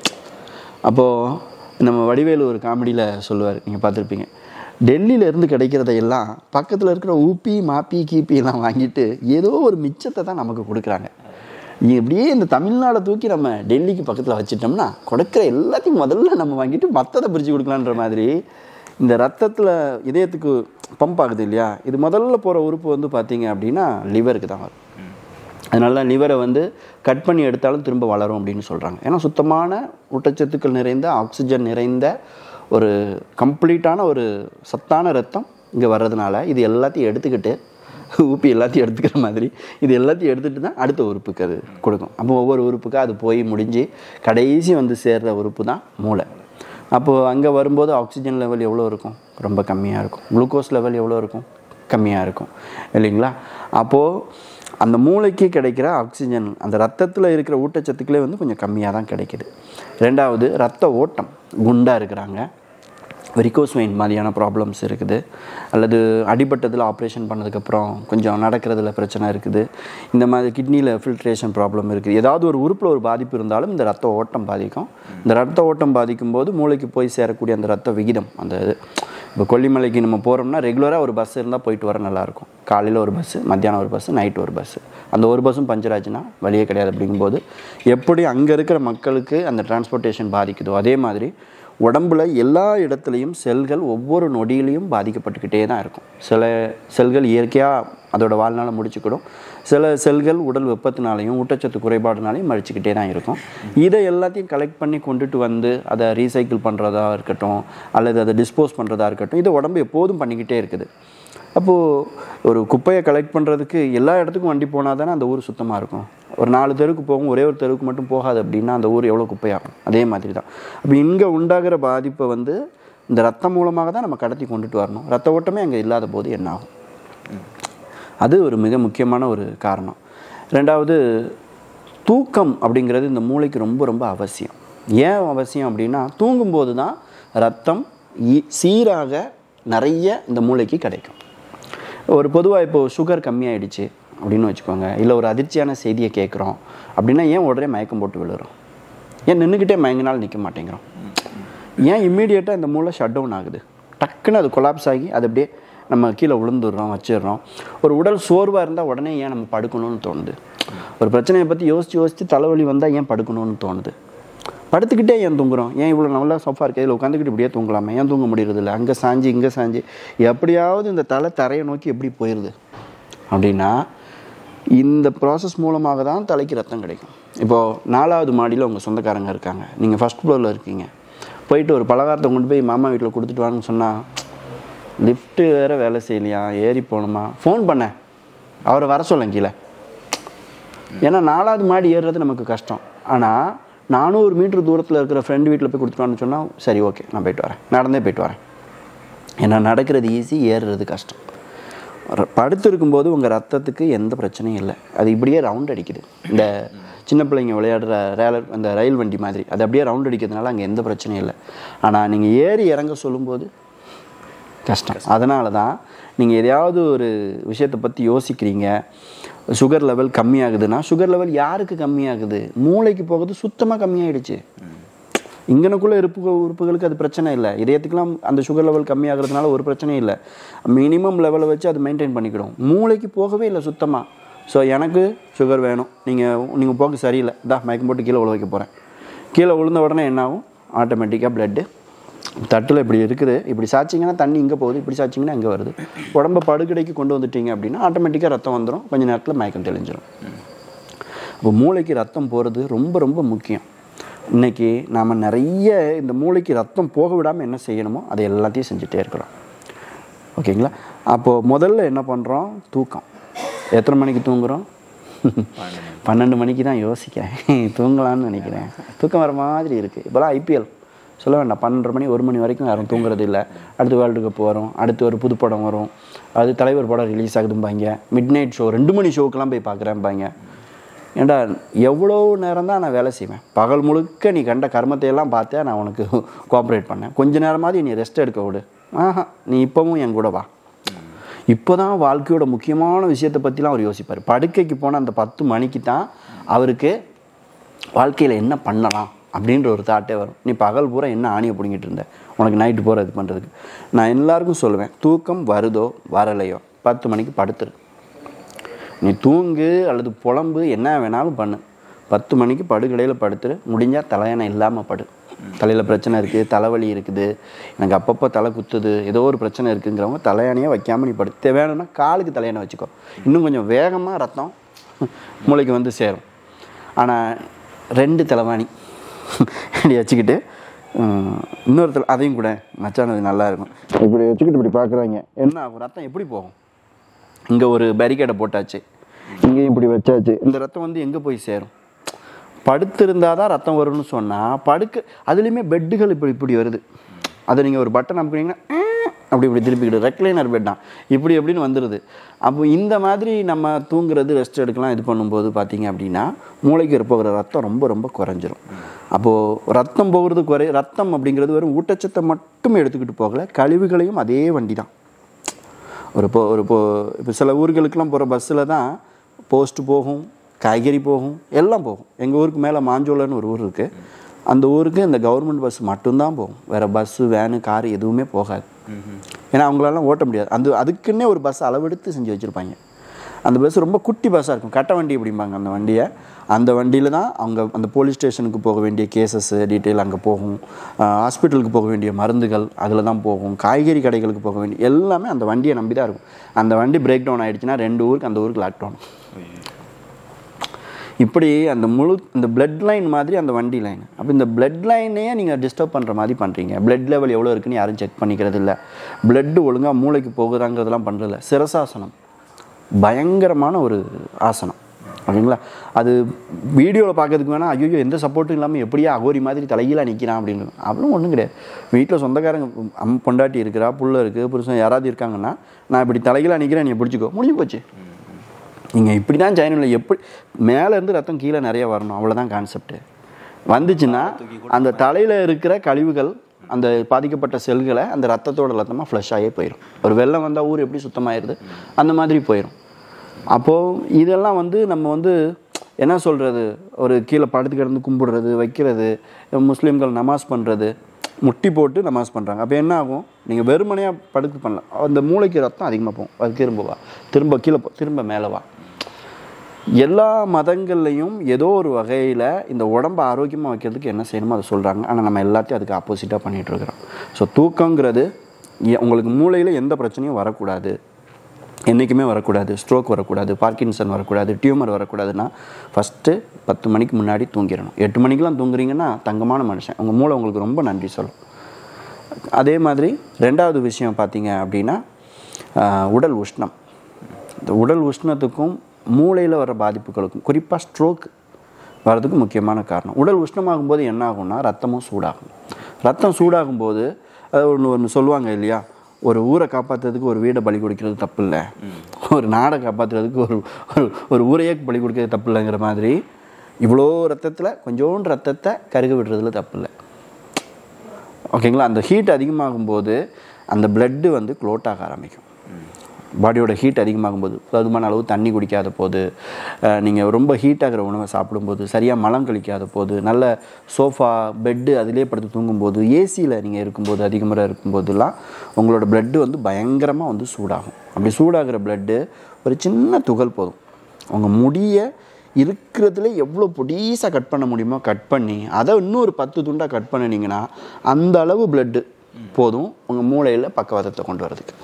அப்போது நம்ம வடிவேலு ஒரு காமெடியில் சொல்லுவார் நீங்கள் பார்த்துருப்பீங்க டெல்லியில இருந்து கிடைக்கிறதையெல்லாம் பக்கத்தில் இருக்கிற ஊப்பி மாப்பி கீப்பி எல்லாம் வாங்கிட்டு ஏதோ ஒரு மிச்சத்தை தான் நமக்கு கொடுக்குறாங்க இப்படியே இந்த தமிழ்நாடை தூக்கி நம்ம டெல்லிக்கு பக்கத்தில் வச்சிட்டோம்னா கொடுக்குற எல்லாத்தையும் முதல்ல நம்ம வாங்கிட்டு மற்றதை பிரித்து கொடுக்கலான்ற மாதிரி இந்த ரத்தத்தில் இதயத்துக்கு பம்ப் ஆகுது இல்லையா இது முதல்ல போகிற உறுப்பு வந்து பார்த்தீங்க அப்படின்னா லிவருக்கு தான் வரும் அதனால தான் லிவரை வந்து கட் பண்ணி எடுத்தாலும் திரும்ப வளரும் அப்படின்னு சொல்கிறாங்க ஏன்னா சுத்தமான ஊட்டச்சத்துக்கள் நிறைந்த ஆக்சிஜன் நிறைந்த ஒரு கம்ப்ளீட்டான ஒரு சத்தான ரத்தம் இங்கே வர்றதுனால இது எல்லாத்தையும் எடுத்துக்கிட்டு ஊப்பி எல்லாத்தையும் எடுத்துக்கிற மாதிரி இது எல்லாத்தையும் எடுத்துகிட்டு தான் அடுத்த உறுப்புக்கு அது கொடுக்கும் அப்போ ஒவ்வொரு உறுப்புக்கு அது போய் முடிஞ்சு கடைசி வந்து சேர்ற உறுப்பு தான் மூளை அப்போது அங்கே வரும்போது ஆக்சிஜன் லெவல் எவ்வளோ இருக்கும் ரொம்ப கம்மியாக இருக்கும் குளுக்கோஸ் லெவல் எவ்வளோ இருக்கும் கம்மியாக இருக்கும் இல்லைங்களா அப்போது அந்த மூளைக்கு கிடைக்கிற ஆக்சிஜன் அந்த ரத்தத்தில் இருக்கிற ஊட்டச்சத்துக்களே வந்து கொஞ்சம் கம்மியாக தான் கிடைக்குது ரெண்டாவது ரத்த ஓட்டம் குண்டாக இருக்கிறாங்க வெரிகோஸ் வெயின் மாதிரியான ப்ராப்ளம்ஸ் இருக்குது அல்லது அடிபட்டதில் ஆப்ரேஷன் பண்ணதுக்கப்புறம் கொஞ்சம் நடக்கிறதுல பிரச்சனை இருக்குது இந்த மாதிரி கிட்னியில் ஃபில்ட்ரேஷன் ப்ராப்ளம் இருக்குது ஏதாவது ஒரு உறுப்பில் ஒரு பாதிப்பு இருந்தாலும் இந்த ரத்த ஓட்டம் பாதிக்கும் இந்த ரத்த ஓட்டம் பாதிக்கும் போது மூளைக்கு போய் சேரக்கூடிய அந்த ரத்த விகிதம் அந்த இது இப்போ கொல்லிமலைக்கு நம்ம போகிறோம்னா ரெகுலராக ஒரு பஸ் இருந்தால் போயிட்டு வர நல்லாயிருக்கும் காலையில் ஒரு பஸ்ஸு மத்தியானம் ஒரு பஸ்ஸு நைட் ஒரு பஸ்ஸு அந்த ஒரு பஸ்ஸும் பஞ்சர் ஆச்சுன்னா வழியே கிடையாது அப்படிங்கும்போது எப்படி அங்கே இருக்கிற மக்களுக்கு அந்த டிரான்ஸ்போர்ட்டேஷன் பாதிக்குதோ அதே மாதிரி உடம்புல எல்லா இடத்துலையும் செல்கள் ஒவ்வொரு நொடியிலையும் பாதிக்கப்பட்டுக்கிட்டே தான் இருக்கும் சில செல்கள் இயற்கையாக அதோட வாழ்நாளை முடிச்சுக்கிடும் சில செல்கள் உடல் வெப்பத்தினாலையும் ஊட்டச்சத்து குறைபாடுனாலையும் மழிச்சுக்கிட்டே தான் இருக்கும் இதை எல்லாத்தையும் கலெக்ட் பண்ணி கொண்டுட்டு வந்து அதை ரீசைக்கிள் பண்ணுறதா இருக்கட்டும் அல்லது அதை டிஸ்போஸ் பண்ணுறதா இருக்கட்டும் இதை உடம்பு எப்போதும் பண்ணிக்கிட்டே இருக்குது அப்போது ஒரு குப்பையை கலெக்ட் பண்ணுறதுக்கு எல்லா இடத்துக்கும் வண்டி போனால் தானே அந்த ஊர் சுத்தமாக இருக்கும் ஒரு நாலு தெருவுக்கு போகும் ஒரே ஒரு தெருவுக்கு மட்டும் போகாது அப்படின்னா அந்த ஊர் எவ்வளோ குப்பையாகும் அதே மாதிரி தான் அப்போ இங்கே உண்டாகிற பாதிப்பை வந்து இந்த ரத்தம் மூலமாக தான் நம்ம கடத்தி கொண்டுட்டு வரணும் ரத்த ஓட்டமே அங்கே இல்லாத போது என்ன ஆகும் அது ஒரு மிக முக்கியமான ஒரு காரணம் ரெண்டாவது தூக்கம் அப்படிங்கிறது இந்த மூளைக்கு ரொம்ப ரொம்ப அவசியம் ஏன் அவசியம் அப்படின்னா தூங்கும்போது தான் ரத்தம் ஈ- சீராக நிறைய இந்த மூளைக்கு கிடைக்கும் ஒரு பொதுவாக இப்போ சுகர் கம்மியாயிடுச்சு அப்படின்னு வச்சுக்கோங்க இல்லை ஒரு அதிர்ச்சியான செய்தியை கேட்குறோம் அப்படின்னா ஏன் உடனே மயக்கம் போட்டு விழுறோம் ஏன் நின்றுக்கிட்டே மயங்கினாலும் நிற்க மாட்டேங்கிறோம் ஏன் இம்மீடியட்டாக இந்த மூளை ஷட் டவுன் ஆகுது டக்குன்னு அது கொலாப்ஸ் ஆகி அது அப்படியே நம்ம கீழே விழுந்துடுறோம் வச்சிடுறோம் ஒரு உடல் சோர்வாக இருந்தால் உடனே ஏன் நம்ம படுக்கணும்னு தோணுது ஒரு பிரச்சனையை பற்றி யோசித்து யோசித்து தலைவலி வந்தால் ஏன் படுக்கணும்னு தோணுது படுத்துக்கிட்டே ஏன் தூங்குறோம் ஏன் இவ்வளோ நல்லா சோஃபா இருக்கு இதில் உட்காந்துக்கிட்டு இப்படியே தூங்கலாமே ஏன் தூங்க முடியறதில்ல அங்கே சாஞ்சு இங்கே சாஞ்சு எப்படியாவது இந்த தலை தரையை நோக்கி எப்படி போயிடுது அப்படின்னா இந்த ப்ராசஸ் மூலமாக தான் தலைக்கு ரத்தம் கிடைக்கும் இப்போது நாலாவது மாடியில் உங்கள் சொந்தக்காரங்க இருக்காங்க நீங்கள் ஃபஸ்ட் ஃப்ளோரில் இருக்கீங்க போயிட்டு ஒரு பலகாரத்தை கொண்டு போய் மாமா வீட்டில் கொடுத்துட்டு வான்னு சொன்னால் லிஃப்ட்டு வேறு வேலை செய்யலையா ஏறி போகணுமா ஃபோன் பண்ணேன் அவரை வர சொல்லேன் கீழே ஏன்னா நாலாவது மாடி ஏறுறது நமக்கு கஷ்டம் ஆனால் நானூறு மீட்டர் தூரத்தில் இருக்கிற ஃப்ரெண்டு வீட்டில் போய் கொடுத்துட்டு சொன்னால் சரி ஓகே நான் போயிட்டு வரேன் நடந்தே போயிட்டு வரேன் ஏன்னா நடக்கிறது ஈஸி ஏறுறது கஷ்டம் ர- படுத்து இருக்கும்போது உங்கள் ரத்தத்துக்கு எந்த பிரச்சனையும் இல்லை அது இப்படியே ரவுண்ட் அடிக்குது இந்த சின்ன பிள்ளைங்க விளையாடுற ரேல அந்த ரயில் வண்டி மாதிரி அது அப்படியே ரவுண்ட் அடிக்கிறதுனால அங்கே எந்த பிரச்சனையும் இல்லை ஆனால் நீங்கள் ஏறி இறங்க சொல்லும்போது கஷ்டம் அதனால தான் நீங்கள் எதையாவது ஒரு விஷயத்தை பற்றி யோசிக்கிறீங்க சுகர் லெவல் கம்மியாகுதுன்னா சுகர் லெவல் யாருக்கு கம்மியாகுது மூளைக்கு போகுது சுத்தமாக கம்மியாயிடுச்சு இங்கனக்குள்ள இருப்பு உறுப்புகளுக்கு அது பிரச்சனை இல்லை இதயத்துக்கெல்லாம் அந்த சுகர் லெவல் கம்மியாகிறதுனால ஒரு பிரச்சனையும் இல்லை மினிமம் லெவலை வச்சு அது மெயின்டைன் பண்ணிக்கிடும் மூளைக்கு போகவே இல்லை சுத்தமாக ஸோ எனக்கு சுகர் வேணும் நீங்கள் நீங்கள் போக்கு சரியில்லை இதா மயக்கம் போட்டு கீழே விழ வைக்க போகிறேன் கீழே விழுந்த உடனே என்ன ஆகும் ஆட்டோமேட்டிக்காக பிளட்டு தட்டில் இப்படி இருக்குது இப்படி சாய்ச்சிங்கன்னா தண்ணி இங்கே போகுது இப்படி சாய்ச்சிங்கன்னா இங்கே வருது உடம்ப படுக்கடைக்கு கொண்டு வந்துட்டீங்க அப்படின்னா ஆட்டோமேட்டிக்காக ரத்தம் வந்துடும் கொஞ்ச நேரத்தில் மயக்கம் தெளிஞ்சிடும் அப்போ மூளைக்கு ரத்தம் போகிறது ரொம்ப ரொம்ப முக்கியம் இன்னைக்கு நாம் நிறைய இந்த மூளைக்கு ரத்தம் போக விடாமல் என்ன செய்யணுமோ அதை எல்லாத்தையும் செஞ்சுட்டே இருக்கிறோம் ஓகேங்களா அப்போது முதல்ல என்ன பண்ணுறோம் தூக்கம் எத்தனை மணிக்கு தூங்குறோம் பன்னெண்டு மணிக்கு தான் யோசிக்கிறேன் தூங்கலாம்னு நினைக்கிறேன் தூக்கம் வர மாதிரி இருக்குது இப்போலாம் ஐபிஎல் சொல்ல வேண்டாம் பன்னெண்டரை மணி ஒரு மணி வரைக்கும் யாரும் தூங்குறது இல்லை அடுத்து வேர்ல்டு கப் வரும் அடுத்து ஒரு புது படம் வரும் அது தலைவர் படம் ரிலீஸ் ஆகுதும்பாங்க மிட் நைட் ஷோ ரெண்டு மணி ஷோக்கெலாம் போய் பார்க்குறேன்பாங்க ஏண்டா எவ்வளோ நேரம் தான் நான் வேலை செய்வேன் பகல் முழுக்க நீ கண்ட கர்மத்தை எல்லாம் பார்த்தே நான் உனக்கு கோஆப்ரேட் பண்ணேன் கொஞ்ச நேரமாவது நீ ரெஸ்ட் எடுக்க விடு ஆஹா நீ இப்போவும் என் கூட வா இப்போ தான் வாழ்க்கையோட முக்கியமான விஷயத்தை பற்றிலாம் அவர் யோசிப்பார் படுக்கைக்கு போன அந்த பத்து மணிக்கு தான் அவருக்கு வாழ்க்கையில் என்ன பண்ணலாம் அப்படின்ற ஒரு தாட்டே வரும் நீ பகல் பூரா என்ன ஆணியை பிடிங்கிட்டு இருந்த உனக்கு நைட்டு பூரா இது பண்ணுறதுக்கு நான் எல்லாருக்கும் சொல்லுவேன் தூக்கம் வருதோ வரலையோ பத்து மணிக்கு படுத்துரு நீ தூங்கு அல்லது புலம்பு என்ன வேணாலும் பண்ணு பத்து மணிக்கு படுகடையில் படுத்துரு முடிஞ்சால் தலையணை இல்லாமல் படு தலையில் பிரச்சனை இருக்குது தலைவலி இருக்குது எனக்கு அப்பப்போ தலை குத்துது ஏதோ ஒரு பிரச்சனை இருக்குங்கிறவங்க தலையணையே வைக்காமல் நீ படு தேவையானனா காலுக்கு தலையணை வச்சுக்கோ இன்னும் கொஞ்சம் வேகமாக ரத்தம் மூளைக்கு வந்து சேரும் ஆனால் ரெண்டு தலைவாணி இப்படி வச்சுக்கிட்டு உம், இன்னொரு தலை அதையும் கூட மச்சான் அது நல்லா இருக்கும் இப்படி வச்சுக்கிட்டு இப்படி பார்க்குறாங்க என்ன ஆகும் ரத்தம் எப்படி போகும் இங்கே ஒரு பேரிகேடை போட்டாச்சு இங்கேயும் இப்படி வச்சாச்சு இந்த ரத்தம் வந்து எங்கே போய் சேரும் படுத்திருந்தால் தான் ரத்தம் வரும்னு சொன்னால் படுக்க அதுலேயுமே பெட்டுகள் இப்படி இப்படி வருது அதை நீங்கள் ஒரு பட்டன் அமுக்குனீங்கன்னா "ஆ" அப்படி இப்படி திருப்பிக்கிட்டு ரெக்லைனர் பெட் தான் இப்படி எப்படின்னு வந்துடுது அப்போ இந்த மாதிரி நம்ம தூங்குறது ரெஸ்ட் எடுக்கலாம் இது பண்ணும்போது பார்த்தீங்க அப்படின்னா மூளைக்கு போகிற ரத்தம் ரொம்ப ரொம்ப குறைஞ்சிரும் அப்போது ரத்தம் போகிறது குறை ரத்தம் அப்படிங்கிறது வெறும் ஊட்டச்சத்தை மட்டும் எடுத்துக்கிட்டு போகல கழிவுகளையும் அதே வண்டி தான் ஒரு இப்போ ஒரு இப்போ இப்போ சில ஊர்களுக்கெல்லாம் போகிற பஸ்ஸில் தான் போஸ்ட் போகும் காய்கறி போகும் எல்லாம் போகும் எங்கள் ஊருக்கு மேலே மாஞ்சோலன்னு ஒரு ஊர் இருக்குது அந்த ஊருக்கு இந்த கவர்மெண்ட் பஸ் மட்டும்தான் போகும் வேறு பஸ்ஸு வேனு காரு எதுவுமே போகாது ஏன்னா அவங்களாலாம் ஓட்ட முடியாது அந்த அதுக்குன்னே ஒரு பஸ் அளவெடுத்து செஞ்சு வச்சுருப்பாங்க அந்த பஸ் ரொம்ப குட்டி பஸ்ஸாக இருக்கும் கட்ட வண்டி அப்படிம்பாங்க அந்த வண்டியை அந்த வண்டியில் தான் அவங்க அந்த போலீஸ் ஸ்டேஷனுக்கு போக வேண்டிய கேசஸ்ஸு டீட்டெயில் அங்கே போகும் ஹாஸ்பிட்டலுக்கு போக வேண்டிய மருந்துகள் அதில் தான் போகும் காய்கறி கடைகளுக்கு போக வேண்டிய எல்லாமே அந்த வண்டியை நம்பி தான் இருக்கும் அந்த வண்டி பிரேக் டவுன் ஆகிடுச்சுன்னா ரெண்டு ஊருக்கு அந்த ஊருக்கு லாக்டவுன் இப்படி அந்த முழு இந்த பிளட் லைன் மாதிரி அந்த வண்டி லைன் அப்போ இந்த பிளட் லைனையே நீங்கள் டிஸ்டர்ப் பண்ணுற மாதிரி பண்ணுறீங்க பிளட் லெவல் எவ்வளோ இருக்குன்னு யாரும் செக் பண்ணிக்கிறது இல்லை பிளட்டு ஒழுங்காக மூளைக்கு போகுதாங்கிறதெல்லாம் பண்ணுறதில்ல சிரசாசனம் பயங்கரமான ஒரு ஆசனம் ஓகேங்களா அது வீடியோவில் பார்க்கறதுக்கு வேணால் ஐயோ எந்த சப்போர்ட்டும் இல்லாமல் எப்படியா அகோரி மாதிரி தலைகீழாக நிற்கிறான் அப்படின்னு அப்படிலாம் ஒன்றும் கிடையாது வீட்டில் சொந்தக்காரங்க அம் பொண்டாட்டி இருக்கிறா புள்ள இருக்குது புருஷன் யாராவது இருக்காங்கன்னா நான் இப்படி தலைகீழாக நிற்கிறேன் நீ பிடிச்சிக்கோ முடிஞ்சு போச்சு நீங்கள் இப்படி தான் ஜெயினில் எப்படி மேலேருந்து ரத்தம் கீழே நிறைய வரணும் அவ்வளோதான் கான்செப்ட்டு வந்துச்சுன்னா அந்த தலையில் இருக்கிற கழிவுகள் அந்த பாதிக்கப்பட்ட செல்களை அந்த ரத்தத்தோட ரத்தமாக ஃப்ளஷ் ஆகியே போயிடும் ஒரு வெள்ளம் வந்தால் ஊர் எப்படி சுத்தமாயிருது அந்த மாதிரி போயிடும் அப்போது இதெல்லாம் வந்து நம்ம வந்து என்ன சொல்கிறது ஒரு கீழே படுத்து கிடந்து கும்பிடுறது வைக்கிறது முஸ்லீம்கள் நமாஸ் பண்ணுறது முட்டி போட்டு நமாஸ் பண்ணுறாங்க அப்போ என்ன ஆகும் நீங்கள் வெறுமனையாக படுக்க பண்ணலாம் அந்த மூளைக்கு ரத்தம் அதிகமாக போகும் அது திரும்ப வா திரும்ப கீழே போ திரும்ப மேலே வா எல்லா மதங்கள்லையும் ஏதோ ஒரு வகையில் இந்த உடம்பை ஆரோக்கியமாக வைக்கிறதுக்கு என்ன செய்யணுமோ அதை சொல்கிறாங்க ஆனால் நம்ம எல்லாத்தையும் அதுக்கு ஆப்போசிட்டாக பண்ணிகிட்டு இருக்கிறோம் ஸோ தூக்கங்கிறது எ- உங்களுக்கு மூளையில் எந்த பிரச்சனையும் வரக்கூடாது என்றைக்குமே வரக்கூடாது ஸ்ட்ரோக் வரக்கூடாது பார்க்கின்சன் வரக்கூடாது டியூமர் வரக்கூடாதுன்னா ஃபஸ்ட்டு பத்து மணிக்கு முன்னாடி தூங்கிடணும் எட்டு மணிக்கெலாம் தூங்குறீங்கன்னா தங்கமான மனுஷன் உங்கள் மூளை உங்களுக்கு ரொம்ப நன்றி சொல்லும் அதே மாதிரி ரெண்டாவது விஷயம் பார்த்தீங்க அப்படின்னா ஆஹ், உடல் உஷ்ணம் இந்த உடல் உஷ்ணத்துக்கும் மூளையில் வர பாதிப்புகளுக்கும் குறிப்பாக ஸ்ட்ரோக் வர்றதுக்கு முக்கியமான காரணம் உடல் உஷ்ணமாகும் போது என்ன ஆகும்னா ரத்தமும் சூடாகும் ரத்தம் சூடாகும் போது அது ஒன்று ஒன்று சொல்லுவாங்க இல்லையா ஒரு ஊரை காப்பாற்றுறதுக்கு ஒரு வீடை பலி கொடுக்கிறது தப்பு இல்லை ஒரு நாடை காப்பாற்றுறதுக்கு ஒரு ஒரு ஒரு ஊரையே பலி கொடுக்கறது தப்பு இல்லைங்கிற மாதிரி இவ்வளோ ரத்தத்தில் கொஞ்சோண்டு ரத்தத்தை கருக விடுறதுல தப்பு இல்லை ஓகேங்களா அந்த ஹீட் அதிகமாகும் போது அந்த பிளட்டு வந்து க்ளோட் ஆக ஆரம்பிக்கும் பாடியோட ஹீட் அதிகமாகும் போது போதுமான அளவு தண்ணி குடிக்காத போது நீங்கள் ரொம்ப ஹீட் ஆகிற உணவை சாப்பிடும்போது சரியாக மலம் கழிக்காத போது நல்ல சோஃபா பெட்டு அதிலே படுத்து தூங்கும்போது ஏசியில் நீங்கள் இருக்கும்போது அதிகமாக இருக்கும்போதெல்லாம் உங்களோட பிளட்டு வந்து பயங்கரமாக வந்து சூடாகும் அப்படி சூடாகிற பிளட்டு ஒரு சின்ன துகள் போதும் உங்கள் முடியை இருக்கிறதுல எவ்வளோ பொடிசாக கட் பண்ண முடியுமோ கட் பண்ணி அதை இன்னொரு பத்து துண்டாக கட் பண்ணினீங்கன்னா அந்த அளவு பிளட்டு போதும் உங்கள் மூளையில் பக்கவாதத்தை கொண்டு வரதுக்கு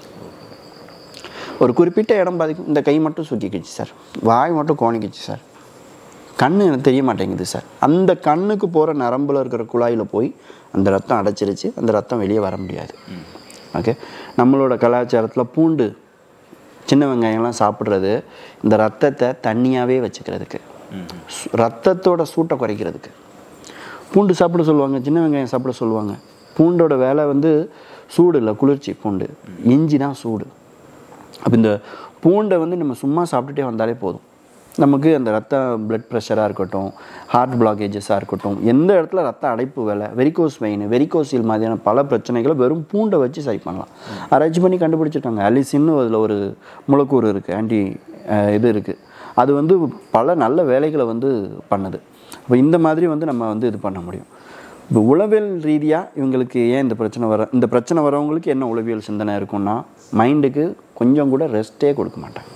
ஒரு குறிப்பிட்ட இடம் பாதிக்கும் இந்த கை மட்டும் சுக்கிக்கிச்சு சார் வாய் மட்டும் கோணிக்கிச்சு சார் கண்ணு எனக்கு தெரிய மாட்டேங்குது சார் அந்த கண்ணுக்கு போகிற நரம்பில் இருக்கிற குழாயில் போய் அந்த ரத்தம் அடைச்சிருச்சு அந்த ரத்தம் வெளியே வர முடியாது ஓகே நம்மளோட கலாச்சாரத்தில் பூண்டு சின்ன வெங்காயம்லாம் சாப்பிட்றது இந்த ரத்தத்தை தண்ணியாகவே வச்சுக்கிறதுக்கு சு- ரத்தத்தோட சூட்டை குறைக்கிறதுக்கு பூண்டு சாப்பிட சொல்லுவாங்க சின்ன வெங்காயம் சாப்பிட சொல்லுவாங்க பூண்டோட வேலை வந்து சூடு இல்லை குளிர்ச்சி பூண்டு இஞ்சி தான் சூடு அப்போ இந்த பூண்டை வந்து நம்ம சும்மா சாப்பிட்டுட்டே வந்தாலே போதும் நமக்கு அந்த ரத்த பிளட் ப்ரெஷராக இருக்கட்டும் ஹார்ட் பிளாக்கேஜஸாக இருக்கட்டும் எந்த இடத்துல ரத்த அடைப்பு வேலை வெரிகோஸ் வெயின் வெரிகோசில் மாதிரியான பல பிரச்சனைகளை வெறும் பூண்டை வச்சு சரி பண்ணலாம் ஆராய்ச்சி பண்ணி கண்டுபிடிச்சிருக்காங்க அலிசின்னு அதில் ஒரு மூலக்கூறு இருக்குது ஆன்டி இது இருக்குது அது வந்து பல நல்ல வேலைகளை வந்து பண்ணுது அப்போ இந்த மாதிரி வந்து நம்ம வந்து இது பண்ண முடியும் இப்போ உளவியல் ரீதியாக இவங்களுக்கு ஏன் இந்த பிரச்சனை வர இந்த பிரச்சனை வரவங்களுக்கு என்ன உளவியல் சிந்தனை இருக்கும்னா மைண்டுக்கு கொஞ்சம் கூட ரெஸ்ட்டே கொடுக்க மாட்டாங்க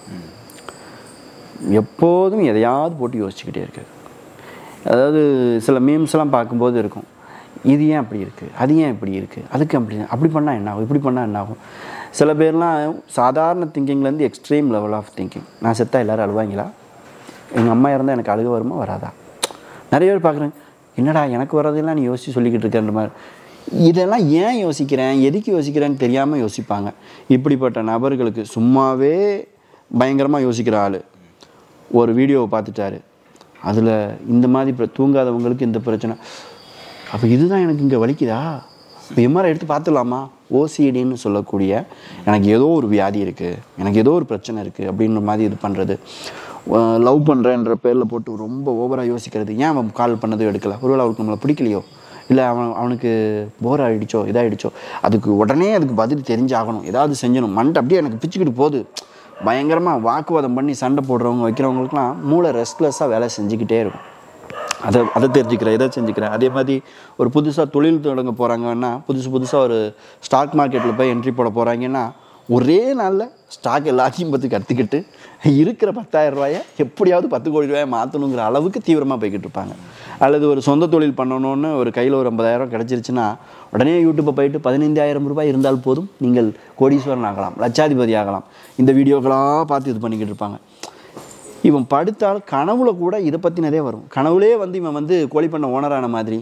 எப்போதும் எதையாவது போட்டு யோசிச்சுக்கிட்டே இருக்குது அதாவது சில மீம்ஸ்லாம் பார்க்கும்போது இருக்கும் இது ஏன் அப்படி இருக்குது அது ஏன் இப்படி இருக்குது அதுக்கு அப்படி அப்படி பண்ணால் என்ன ஆகும் இப்படி பண்ணால் என்ன ஆகும் சில பேர்லாம் சாதாரண திங்கிங்லேருந்து எக்ஸ்ட்ரீம் லெவல் ஆஃப் திங்கிங் நான் செத்தா எல்லோரும் அழுவாங்களா எங்கள் அம்மா இருந்தால் எனக்கு அழுக வருமா வராதா நிறைய பேர் பார்க்குறேன் என்னடா எனக்கு வர்றதெல்லாம் நீ யோசிச்சு சொல்லிக்கிட்டு இருக்கன்ற மாதிரி இதெல்லாம் ஏன் யோசிக்கிறேன் எதுக்கு யோசிக்கிறேன்னு தெரியாமல் யோசிப்பாங்க இப்படிப்பட்ட நபர்களுக்கு சும்மாவே பயங்கரமாக யோசிக்கிற ஆள் ஒரு வீடியோவை பார்த்துட்டாரு அதில் இந்த மாதிரி பிர- தூங்காதவங்களுக்கு இந்த பிரச்சனை அப்போ இதுதான் எனக்கு இங்கே வலிக்குதா இப்போ எம்ஆர்ஐ எடுத்து பார்த்துடலாமா ஓசிடின்னு சொல்லக்கூடிய எனக்கு ஏதோ ஒரு வியாதி இருக்குது எனக்கு ஏதோ ஒரு பிரச்சனை இருக்குது அப்படின்ற மாதிரி இது பண்ணுறது லவ் பண்ணுறேன்ற பேரில் போட்டு ரொம்ப ஓவராக யோசிக்கிறது ஏன் அவன் கால் பண்ணது எடுக்கல ஒருவேளை அவருக்கு நம்மளை பிடிக்கலையோ இல்லை அவன் அவனுக்கு போர் ஆகிடுச்சோ இதாகிடுச்சோ அதுக்கு உடனே அதுக்கு பதில் தெரிஞ்சாகணும் ஏதாவது செஞ்சணும் மண்டை அப்படியே எனக்கு பிச்சுக்கிட்டு போகுது பயங்கரமாக வாக்குவாதம் பண்ணி சண்டை போடுறவங்க வைக்கிறவங்களுக்குலாம் மூளை ரெஸ்ட்லெஸ்ஸாக வேலை செஞ்சுக்கிட்டே இருக்கும் அதை அதை தெரிஞ்சுக்கிறேன் இதை செஞ்சுக்கிறேன் அதே மாதிரி ஒரு புதுசாக தொழில் தொடங்க போகிறாங்கன்னா புதுசு புதுசாக ஒரு ஸ்டாக் மார்க்கெட்டில் போய் என்ட்ரி போட போகிறாங்கன்னா ஒரே நாளில் ஸ்டாக் எல்லாத்தையும் பற்றி கற்றுக்கிட்டு இருக்கிற பத்தாயிரம் ரூபாயை எப்படியாவது பத்து கோடி ரூபாயை மாற்றணுங்கிற அளவுக்கு தீவிரமாக போய்கிட்டு இருப்பாங்க அல்லது ஒரு சொந்த தொழில் பண்ணணும்னு ஒரு கையில் ஒரு ஐம்பதாயிரம் கிடச்சிருச்சுன்னா உடனே யூடியூப்பை போயிட்டு பதினைந்தாயிரம் ரூபாய் இருந்தால் போதும் நீங்கள் கோடீஸ்வரன் ஆகலாம் லட்சாதிபதி ஆகலாம் இந்த வீடியோக்களாக பார்த்து இது பண்ணிக்கிட்டு இருப்பாங்க இவன் படுத்தால் கனவுல கூட இதை பற்றினதே வரும் கனவுலே வந்து இவன் வந்து கோழி பண்ண ஓனரான மாதிரி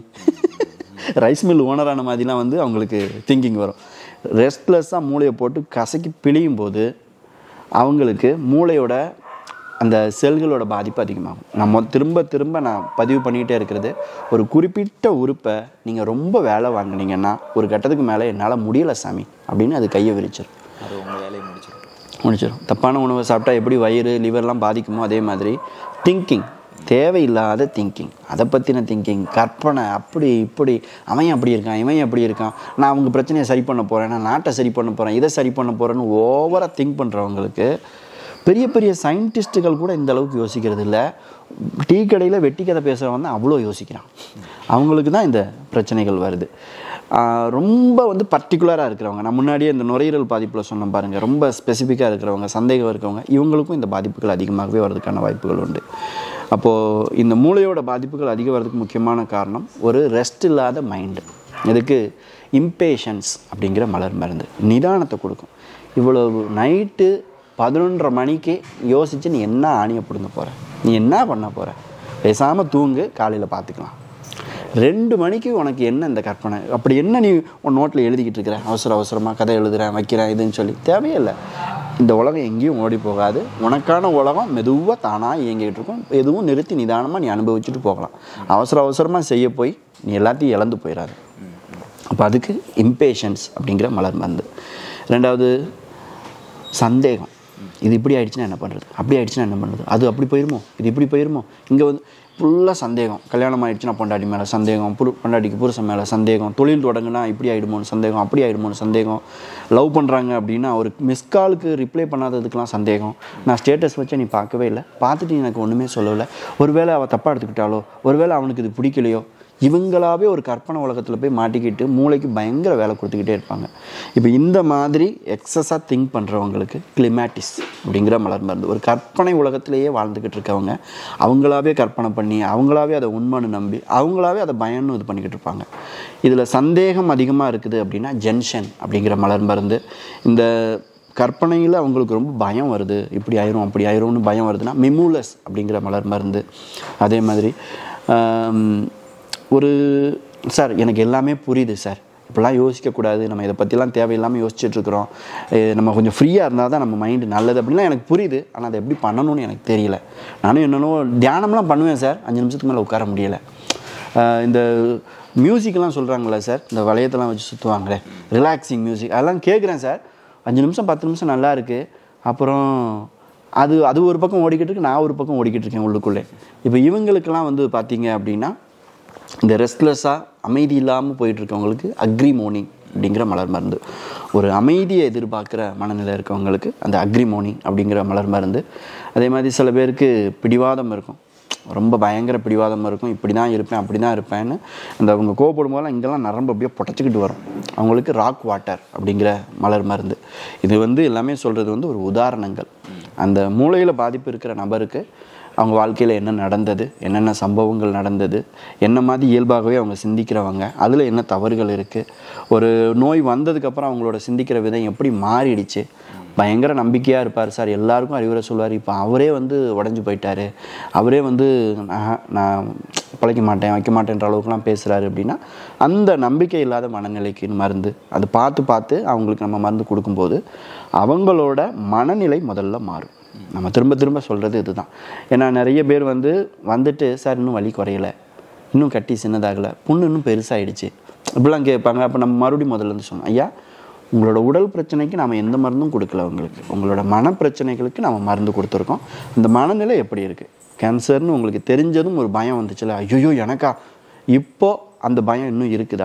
ரைஸ் மில் ஓனரான மாதிரிலாம் வந்து அவங்களுக்கு திங்கிங் வரும் ரெஸ்ட்லெஸ்ஸாக மூளையை போட்டு கசக்கி பிழியும் போது அவங்களுக்கு மூளையோட அந்த செல்களோட பாதிப்பு அதிகமாகும் நம்ம திரும்ப திரும்ப நான் பதிவு பண்ணிக்கிட்டே இருக்கிறது ஒரு குறிப்பிட்ட உறுப்பை நீங்கள் ரொம்ப வேலை வாங்குனீங்கன்னா ஒரு கட்டத்துக்கு மேலே என்னால் முடியல சாமி அப்படின்னு அது கையை விரிச்சிடும் அது உங்கள் வேலையை முடிச்சிடும் முடிச்சிடும் தப்பான உணவை சாப்பிட்டா எப்படி வயிறு லிவர்லாம் பாதிக்குமோ அதே மாதிரி திங்கிங் தேவையில்லாத திங்கிங் அதை பற்றின திங்கிங் கற்பனை அப்படி இப்படி அவன் அப்படி இருக்கான் இவன் அப்படி இருக்கான் நான் அவங்க பிரச்சனையை சரி பண்ண போகிறேன் நான் நாட்டை சரி பண்ண போகிறேன் இதை சரி பண்ண போகிறேன்னு ஓவராக திங்க் பண்ணுறவங்களுக்கு பெரிய பெரிய சயின்டிஸ்ட்டுகள் கூட இந்த அளவுக்கு யோசிக்கிறது இல்லை டீ கடையில் வெட்டி கதை பேசுகிறவன் தான் அவ்வளோ யோசிக்கிறான் அவங்களுக்கு தான் இந்த பிரச்சனைகள் வருது ஆஹ் ரொம்ப வந்து பர்டிகுலராக இருக்கிறவங்க நான் முன்னாடியே இந்த நுரையீரல் பாதிப்பில் சொன்னேன் பாருங்கள் ரொம்ப ஸ்பெசிஃபிக்காக இருக்கிறவங்க சந்தேகம் இருக்கவங்க இவங்களுக்கும் இந்த பாதிப்புகள் அதிகமாகவே வர்றதுக்கான வாய்ப்புகள் உண்டு அப்போது இந்த மூளையோட பாதிப்புகள் அதிகம் வர்றதுக்கு முக்கியமான காரணம் ஒரு ரெஸ்ட் இல்லாத மைண்டு இதுக்கு இம்பேஷன்ஸ் அப்படிங்கிற மலர் மருந்து நிதானத்தை கொடுக்கும் இவ்வளவு நைட்டு பதினொன்றரை மணிக்கு யோசித்து நீ என்ன ஆணியை பிடுங்க போகிற நீ என்ன பண்ண போகிற பேசாமல் தூங்கு காலையில் பார்த்துக்கலாம் ரெண்டு மணிக்கு உனக்கு என்ன இந்த கற்பனை அப்படி என்ன நீ உன் நோட்டில் எழுதிக்கிட்டு இருக்கிற அவசர அவசரமாக கதை எழுதுறேன் வைக்கிறேன் இதுன்னு சொல்லி தேவையில்லை இந்த உலகம் எங்கேயும் ஓடி போகாது உனக்கான உலகம் மெதுவாக தானாக இயங்கிட்டு இருக்கும் எதுவும் நிறுத்தி நிதானமாக நீ அனுபவிச்சுட்டு போகலாம் அவசர அவசரமாக செய்ய போய் நீ எல்லாத்தையும் இழந்து போயிடாது அப்போ அதுக்கு இம்பேஷன்ஸ் அப்படிங்கிற மலர் மருந்து ரெண்டாவது சந்தேகம் இது இப்படி ஆயிடுச்சுன்னா என்ன பண்ணுறது அப்படி ஆயிடுச்சுன்னா என்ன பண்ணுறது அது அப்படி போயிருமோ இது இப்படி போயிருமோ இங்கே வந்து ஃபுல்லாக சந்தேகம் கல்யாணம் ஆயிடுச்சுன்னா பொண்டாட்டி மேலே சந்தேகம் புரு பொண்டாட்டிக்கு புருஷன் மேலே சந்தேகம் தொழில் தொடங்குனா இப்படி ஆயிடுமோன்னு சந்தேகம் அப்படி ஆயிடுமோன்னு சந்தேகம் லவ் பண்ணுறாங்க அப்படின்னா ஒரு மிஸ் காலுக்கு ரிப்ளை பண்ணாததுக்கெலாம் சந்தேகம் நான் ஸ்டேட்டஸ் வச்சு நீ பார்க்கவே இல்லை பார்த்துட்டு நீ எனக்கு ஒன்றுமே சொல்லலை ஒருவேளை அவள் தப்பாக எடுத்துக்கிட்டாலோ ஒருவேளை அவனுக்கு இது பிடிக்கலையோ இவங்களாவே ஒரு கற்பனை உலகத்தில் போய் மாட்டிக்கிட்டு மூளைக்கு பயங்கர வேலை கொடுத்துக்கிட்டே இருப்பாங்க இப்போ இந்த மாதிரி எக்ஸஸாக திங்க் பண்ணுறவங்களுக்கு கிளிமேட்டிஸ் அப்படிங்கிற மலர் மருந்து ஒரு கற்பனை உலகத்திலேயே வாழ்ந்துக்கிட்டு இருக்கவங்க அவங்களாவே கற்பனை பண்ணி அவங்களாவே அதை உண்மைன்னு நம்பி அவங்களாவே அதை பயன்னு இது பண்ணிக்கிட்டு இருப்பாங்க இதில் சந்தேகம் அதிகமாக இருக்குது அப்படின்னா ஜென்ஷன் அப்படிங்கிற மலர் மருந்து இந்த கற்பனையில் அவங்களுக்கு ரொம்ப பயம் வருது இப்படி ஆயிரும் அப்படி ஆயிரும்னு பயம் வருதுன்னா மிமூலஸ் அப்படிங்கிற மலர் மருந்து அதே மாதிரி ஆம், ஒரு சார் எனக்கு எல்லாமே புரியுது சார் இப்படிலாம் யோசிக்கக்கூடாது நம்ம இதை பற்றிலாம் தேவையில்லாமல் யோசிச்சுட்டு இருக்கிறோம் அஹ் நம்ம கொஞ்சம் ஃப்ரீயாக இருந்தால் தான் நம்ம மைண்டு நல்லது அப்படின்லாம் எனக்கு புரியுது ஆனால் அதை எப்படி பண்ணணும்னு எனக்கு தெரியல நானும் என்னென்னோ தியானம்லாம் பண்ணுவேன் சார் அஞ்சு நிமிஷத்துக்கு மேலே உட்கார முடியலை ஆஹ் இந்த மியூசிக்லாம் சொல்கிறாங்களே சார் இந்த வளையத்தெல்லாம் வச்சு சுற்றுவாங்களே ரிலாக்ஸிங் மியூசிக் அதெல்லாம் கேட்குறேன் சார் அஞ்சு நிமிஷம் பத்து நிமிஷம் நல்லா இருக்குது அப்புறம் அது அது ஒரு பக்கம் ஓடிக்கிட்டு இருக்கு நான் ஒரு பக்கம் ஓடிக்கிட்டு இருக்கேன் உள்ளுக்குள்ளே இப்போ இவங்களுக்கெல்லாம் வந்து பார்த்தீங்க அப்படின்னா இந்த ரெஸ்ட்லெஸ்ஸாக அமைதி இல்லாமல் போயிட்டு இருக்கவங்களுக்கு அக்ரி மோர்னிங் அப்படிங்கிற மலர் மருந்து ஒரு அமைதியை எதிர்பார்க்குற மனநிலை இருக்கவங்களுக்கு அந்த அக்ரி மோர்னிங் அப்படிங்கிற மலர் மருந்து அதே மாதிரி சில பேருக்கு பிடிவாதம் இருக்கும் ரொம்ப பயங்கர பிடிவாதம் இருக்கும் இப்படி தான் இருப்பேன் அப்படி தான் இருப்பேன்னு அந்த அவங்க கோவப்படும் போதெல்லாம் இங்கெல்லாம் நரம்பு அப்படியே புடச்சிக்கிட்டு வரும் அவங்களுக்கு ராக் வாட்டர் அப்படிங்கிற மலர் மருந்து இது வந்து எல்லாமே சொல்கிறது வந்து ஒரு உதாரணங்கள் அந்த மூளையில் பாதிப்பு இருக்கிற நபருக்கு அவங்க வாழ்க்கையில் என்ன நடந்தது என்னென்ன சம்பவங்கள் நடந்தது என்ன மாதிரி இயல்பாகவே அவங்க சிந்திக்கிறவங்க அதில் என்ன தவறுகள் இருக்குது ஒரு நோய் வந்ததுக்கப்புறம் அவங்களோட சிந்திக்கிற விதம் எப்படி மாறிடுச்சு பயங்கர நம்பிக்கையாக இருப்பார் சார் எல்லாருக்கும் அறிவுரை சொல்லுவார் இப்போ அவரே வந்து உடஞ்சி போயிட்டாரு அவரே வந்து நான் நான் பிழைக்க மாட்டேன் வைக்க மாட்டேன்ற அளவுக்குலாம் பேசுகிறாரு அப்படின்னா அந்த நம்பிக்கை இல்லாத மனநிலைக்கு மருந்து அது பார்த்து பார்த்து அவங்களுக்கு நம்ம மருந்து கொடுக்கும்போது அவங்களோட மனநிலை முதல்ல மாறும் நம்ம திரும்ப திரும்ப சொல்கிறது இதுதான் ஏன்னா நிறைய பேர் வந்து வந்துட்டு சார் இன்னும் வலி குறையல இன்னும் கட்டி சின்னதாகலை புண்ணு இன்னும் பெருசாகிடுச்சு இப்படிலாம் கேட்பாங்க அப்போ நம்ம மறுபடியும் முதல்ல இருந்து சொன்னோம் ஐயா உங்களோட உடல் பிரச்சனைக்கு நாம் எந்த மருந்தும் கொடுக்கல உங்களுக்கு உங்களோட மன பிரச்சனைகளுக்கு நம்ம மருந்து கொடுத்துருக்கோம் இந்த மனநிலை எப்படி இருக்குது கேன்சர்னு உங்களுக்கு தெரிஞ்சதும் ஒரு பயம் வந்துச்சுல ஐயோ எனக்கா இப்போ அந்த பயம் இன்னும் இருக்குதா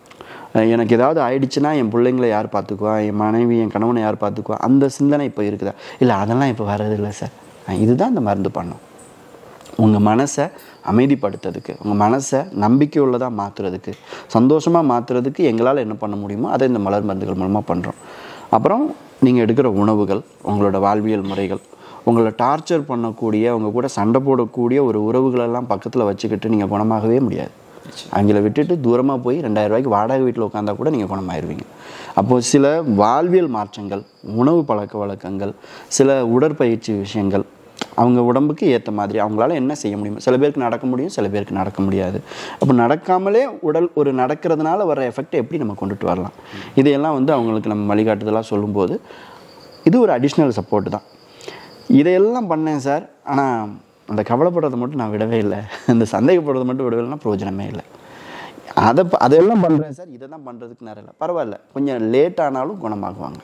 அஹ் எனக்கு ஏதாவது ஆயிடுச்சுன்னா என் பிள்ளைங்களை யார் பார்த்துக்குவா என் மனைவி என் கணவனை யார் பார்த்துக்குவா அந்த சிந்தனை இப்போ இருக்குதா இல்லை அதெல்லாம் இப்போ வர்றதில்லை சார் அஹ் இதுதான் இந்த மருந்து பண்ணும் உங்கள் மனசை அமைதிப்படுத்துறதுக்கு உங்கள் மனசை நம்பிக்கை உள்ளதாக மாற்றுறதுக்கு சந்தோஷமாக மாற்றுறதுக்கு எங்களால் என்ன பண்ண முடியுமோ அதை இந்த மலர் மருந்துகள் மூலமாக பண்ணுறோம் அப்புறம் நீங்கள் எடுக்கிற உணவுகள் உங்களோட வாழ்வியல் முறைகள் உங்களை டார்ச்சர் பண்ணக்கூடிய உங்கள் கூட சண்டை போடக்கூடிய ஒரு உறவுகளெல்லாம் பக்கத்தில் வச்சுக்கிட்டு நீங்கள் குணமாகவே முடியாது அவங்கள விட்டுட்டு தூரமாக போய் ரெண்டாயிரம் ரூபாய்க்கு வாடகை வீட்டில் உட்காந்தா கூட நீங்கள் குணமாயிருவீங்க அப்போது சில வாழ்வியல் மாற்றங்கள் உணவு பழக்க வழக்கங்கள் சில உடற்பயிற்சி விஷயங்கள் அவங்க உடம்புக்கு ஏற்ற மாதிரி அவங்களால என்ன செய்ய முடியும் சில பேருக்கு நடக்க முடியும் சில பேருக்கு நடக்க முடியாது அப்போ நடக்காமலே உடல் ஒரு நடக்கிறதுனால வர எஃபெக்டை எப்படி நம்ம கொண்டுட்டு வரலாம் இதையெல்லாம் வந்து அவங்களுக்கு நம்ம வழிகாட்டுதலாக சொல்லும்போது இது ஒரு அடிஷ்னல் சப்போர்ட் தான் இதையெல்லாம் பண்ணேன் சார் ஆனால் அந்த கவலைப்படுறதை மட்டும் நான் விடவே இல்லை இந்த சந்தேகப்படுறதை மட்டும் விடவே இல்லைன்னா பிரயோஜனமே இல்லை அதை ப- அதெல்லாம் பண்ணுறேன் சார் இதை தான் பண்ணுறதுக்கு நேரம் இல்லை பரவாயில்ல கொஞ்சம் லேட் ஆனாலும் குணமாகுவாங்க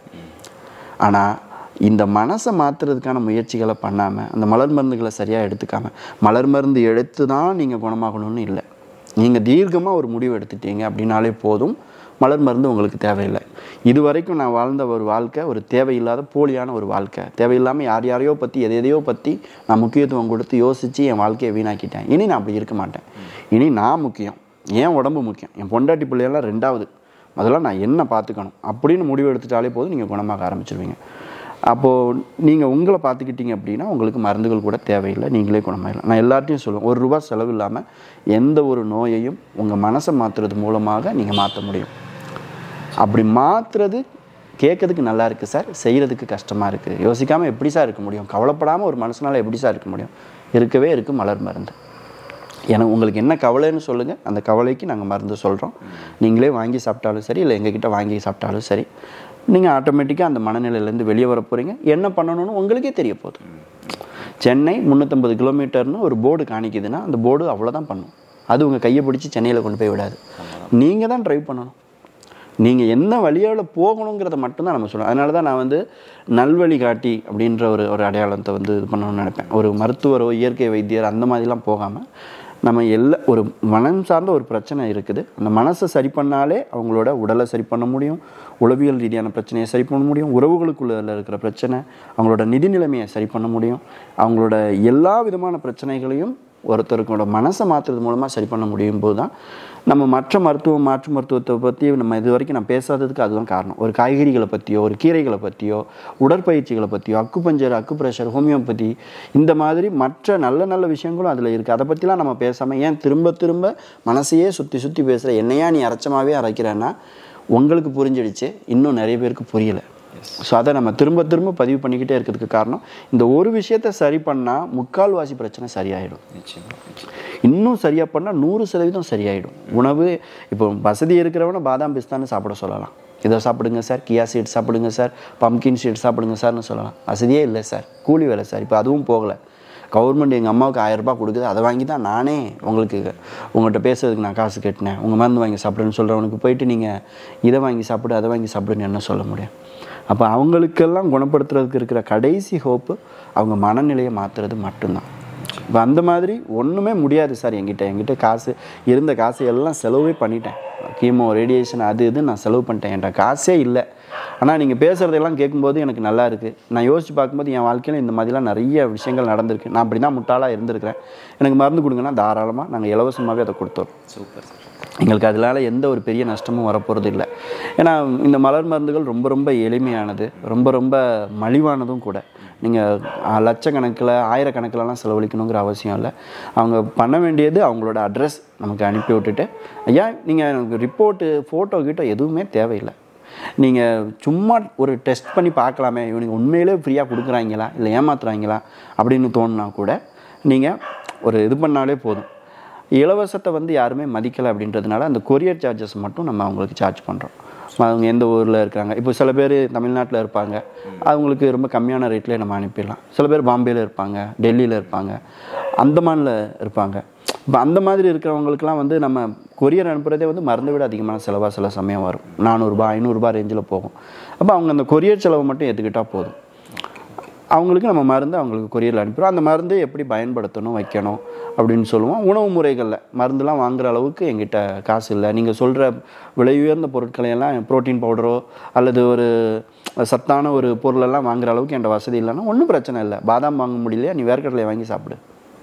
ஆனால் இந்த மனசை மாற்றுறதுக்கான முயற்சிகளை பண்ணாமல் அந்த மலர் மருந்துகளை சரியாக எடுத்துக்காம மலர் மருந்து எடுத்து தான் நீங்கள் குணமாகணும்னு இல்லை நீங்கள் தீர்க்கமாக ஒரு முடிவு எடுத்துட்டீங்க அப்படின்னாலே போதும் மலர் மருந்து உங்களுக்கு தேவையில்லை இது வரைக்கும் நான் வாழ்ந்த ஒரு வாழ்க்கை ஒரு தேவையில்லாத போலியான ஒரு வாழ்க்கை தேவையில்லாமல் யார் யாரையோ பற்றி எதை எதையோ பற்றி நான் முக்கியத்துவம் கொடுத்து யோசித்து என் வாழ்க்கையை வீணாக்கிட்டேன் இனி நான் அப்படி இருக்க மாட்டேன் இனி நான் முக்கியம் என் உடம்பு முக்கியம் என் பொண்டாட்டி பிள்ளையெல்லாம் ரெண்டாவது முதல்ல நான் என்ன பார்த்துக்கணும் அப்படின்னு முடிவு எடுத்துட்டாலே போதும் நீங்கள் குணமாக ஆரம்பிச்சிருவீங்க அப்போது நீங்கள் உங்களை பார்த்துக்கிட்டீங்க அப்படின்னா உங்களுக்கு மருந்துகள் கூட தேவையில்லை நீங்களே குணமாயிடலாம் நான் எல்லார்ட்டையும் சொல்லுவேன் ஒரு ரூபா செலவு இல்லாமல் எந்த ஒரு நோயையும் உங்கள் மனசை மாற்றுறது மூலமாக நீங்கள் மாற்ற முடியும் அப்படி மாற்றுறது கேட்கறதுக்கு நல்லா இருக்குது சார் செய்கிறதுக்கு கஷ்டமாக இருக்குது யோசிக்காமல் எப்படி சார் இருக்க முடியும் கவலைப்படாமல் ஒரு மனுஷனால் எப்படி சார் இருக்க முடியும் இருக்கவே இருக்குது மலர் மருந்து ஏன்னா உங்களுக்கு என்ன கவலைன்னு சொல்லுங்கள் அந்த கவலைக்கு நாங்கள் மருந்து சொல்கிறோம் நீங்களே வாங்கி சாப்பிட்டாலும் சரி இல்லை எங்ககிட்ட வாங்கி சாப்பிட்டாலும் சரி நீங்கள் ஆட்டோமேட்டிக்காக அந்த மனநிலையிலேருந்து வெளியே வர போகிறீங்க என்ன பண்ணணும்னு உங்களுக்கே தெரிய போகுது சென்னை முந்நூற்றம்பது கிலோமீட்டர்னு ஒரு போர்டு காணிக்குதுன்னா அந்த போர்டு அவ்வளோதான் பண்ணும் அது உங்கள் கையை பிடிச்சி சென்னையில் கொண்டு போய் விடாது நீங்கள் தான் ட்ரைவ் பண்ணணும் நீங்கள் என்ன வழியால் போகணுங்கிறத மட்டும்தான் நம்ம சொல்லணும் அதனால தான் நான் வந்து நல்வழி காட்டி அப்படின்ற ஒரு ஒரு அடையாளத்தை வந்து இது பண்ணணும்னு நினைப்பேன் ஒரு மருத்துவரோ இயற்கை வைத்தியர் அந்த மாதிரிலாம் போகாமல் நம்ம எல்லா ஒரு மனம் சார்ந்த ஒரு பிரச்சனை இருக்குது அந்த மனசை சரி பண்ணாலே அவங்களோட உடலை சரி பண்ண முடியும் உளவியல் ரீதியான பிரச்சனையை சரி பண்ண முடியும் உறவுகளுக்குள்ள இருக்கிற பிரச்சனை அவங்களோட நிதி நிலைமையை சரி பண்ண முடியும் அவங்களோட எல்லா விதமான பிரச்சனைகளையும் ஒருத்தருக்கோட மனசை மாற்றுறது மூலமாக சரி பண்ண முடியும் போது தான் நம்ம மற்ற மருத்துவம் மாற்று மருத்துவத்தை பற்றி நம்ம இது வரைக்கும் நான் பேசாததுக்கு அதுதான் காரணம் ஒரு காய்கறிகளை பற்றியோ ஒரு கீரைகளை பற்றியோ உடற்பயிற்சிகளை பற்றியோ அக்கு பஞ்சர் அக்கு ப்ரெஷர் ஹோமியோபதி இந்த மாதிரி மற்ற நல்ல நல்ல விஷயங்களும் அதில் இருக்குது அதை பற்றிலாம் நம்ம பேசாமல் ஏன் திரும்ப திரும்ப மனசையே சுற்றி சுற்றி பேசுகிற என்னையா நீ அரைச்சமாகவே அரைக்கிறேன்னா உங்களுக்கு புரிஞ்சிடுச்சு இன்னும் நிறைய பேருக்கு புரியலை ஸோ அதை நம்ம திரும்ப திரும்ப பதிவு பண்ணிக்கிட்டே இருக்கிறதுக்கு காரணம் இந்த ஒரு விஷயத்த சரி பண்ணால் முக்கால்வாசி பிரச்சனை சரியாயிடும் நிச்சயமா இன்னும் சரியாக பண்ணால் நூறு சதவீதம் சரியாயிடும் உணவு இப்போ வசதி இருக்கிறவன பாதாம் பிஸ்தான்னு சாப்பிட சொல்லலாம் இதை சாப்பிடுங்க சார் கியா சீட் சாப்பிடுங்க சார் பம்கின் சீட் சாப்பிடுங்க சார்னு சொல்லலாம் வசதியே இல்லை சார் கூலி வேலை சார் இப்போ அதுவும் போகலை கவர்மெண்ட் எங்கள் அம்மாவுக்கு ஆயிரம் ரூபாய் கொடுக்குது அதை வாங்கி தான் நானே உங்களுக்கு உங்கள்கிட்ட பேசுறதுக்கு நான் காசு கட்டினேன் உங்கள் மருந்து வாங்கி சாப்பிடுன்னு சொல்கிறவனுக்கு போயிட்டு நீங்கள் இதை வாங்கி சாப்பிடு அதை வாங்கி சாப்பிடுன்னு என்ன சொல்ல முடியும் அப்போ அவங்களுக்கெல்லாம் குணப்படுத்துறதுக்கு இருக்கிற கடைசி ஹோப்பு அவங்க மனநிலையை மாற்றுறது மட்டும்தான் இப்போ அந்த மாதிரி ஒன்றுமே முடியாது சார் என்கிட்ட என்கிட்ட காசு இருந்த காசு எல்லாம் செலவே பண்ணிட்டேன் கீமோ ரேடியேஷன் அது இது நான் செலவு பண்ணிட்டேன் என்கிட்ட காசே இல்லை ஆனால் நீங்கள் பேசுகிறதெல்லாம் கேட்கும்போது எனக்கு நல்லா இருக்குது நான் யோசிச்சு பார்க்கும்போது என் வாழ்க்கையில் இந்த மாதிரிலாம் நிறைய விஷயங்கள் நடந்திருக்கு நான் அப்படி தான் முட்டாளாக இருந்திருக்கிறேன் எனக்கு மருந்து கொடுங்கன்னா தாராளமாக நாங்கள் இலவசமாகவே அதை கொடுத்தோம் சூப்பர் சார் எங்களுக்கு அதனால எந்த ஒரு பெரிய நஷ்டமும் வரப்போகிறது இல்லை ஏன்னா இந்த மலர் மருந்துகள் ரொம்ப ரொம்ப எளிமையானது ரொம்ப ரொம்ப மலிவானதும் கூட நீங்கள் லட்சக்கணக்கில் ஆயிரக்கணக்கிலலாம் செலவழிக்கணுங்கிற அவசியம் இல்லை அவங்க பண்ண வேண்டியது அவங்களோட அட்ரஸ் நமக்கு அனுப்பி விட்டுட்டு ஐயா நீங்கள் எனக்கு ரிப்போர்ட்டு ஃபோட்டோ கீட்டோ எதுவுமே தேவையில்லை நீங்கள் சும்மா ஒரு டெஸ்ட் பண்ணி பார்க்கலாமே இவனுக்கு உண்மையிலே ஃப்ரீயாக கொடுக்குறாங்களா இல்லை ஏமாத்துறாங்களா அப்படின்னு தோணுனா கூட நீங்கள் ஒரு இது பண்ணாலே போதும் இலவசத்தை வந்து யாருமே மதிக்கலை அப்படின்றதுனால அந்த கொரியர் சார்ஜஸ் மட்டும் நம்ம அவங்களுக்கு சார்ஜ் பண்ணுறோம் அவங்க எந்த ஊரில் இருக்கிறாங்க இப்போ சில பேர் தமிழ்நாட்டில் இருப்பாங்க அவங்களுக்கு ரொம்ப கம்மியான ரேட்லேயே நம்ம அனுப்பிடலாம் சில பேர் பாம்பேயில் இருப்பாங்க டெல்லியில் இருப்பாங்க அந்தமானில் இருப்பாங்க இப்போ அந்த மாதிரி இருக்கிறவங்களுக்குலாம் வந்து நம்ம கொரியர் அனுப்புகிறதே வந்து மருந்தை விட அதிகமான செலவாக சில சமயம் வரும் நானூறுரூபா ஐநூறுரூபா ரேஞ்சில் போகும் அப்போ அவங்க அந்த கொரியர் செலவை மட்டும் ஏற்றுக்கிட்டால் போதும் அவங்களுக்கு நம்ம மருந்து அவங்களுக்கு கொரியரில் அனுப்பிடுவோம் அந்த மருந்து எப்படி பயன்படுத்தணும் வைக்கணும் அப்படின்னு சொல்லுவோம் உணவு முறைகளில் மருந்துலாம் வாங்குற அளவுக்கு எங்கிட்ட காசு இல்லை நீங்கள் சொல்கிற விலை உயர்ந்த பொருட்களை எல்லாம் புரோட்டீன் பவுடரோ அல்லது ஒரு சத்தான ஒரு பொருளெல்லாம் வாங்குற அளவுக்கு என்கிட்ட வசதி இல்லைன்னா ஒன்றும் பிரச்சனை இல்லை பாதாம் வாங்க முடியலையா நீ வேர்க்கடலையை வாங்கி சாப்பிடு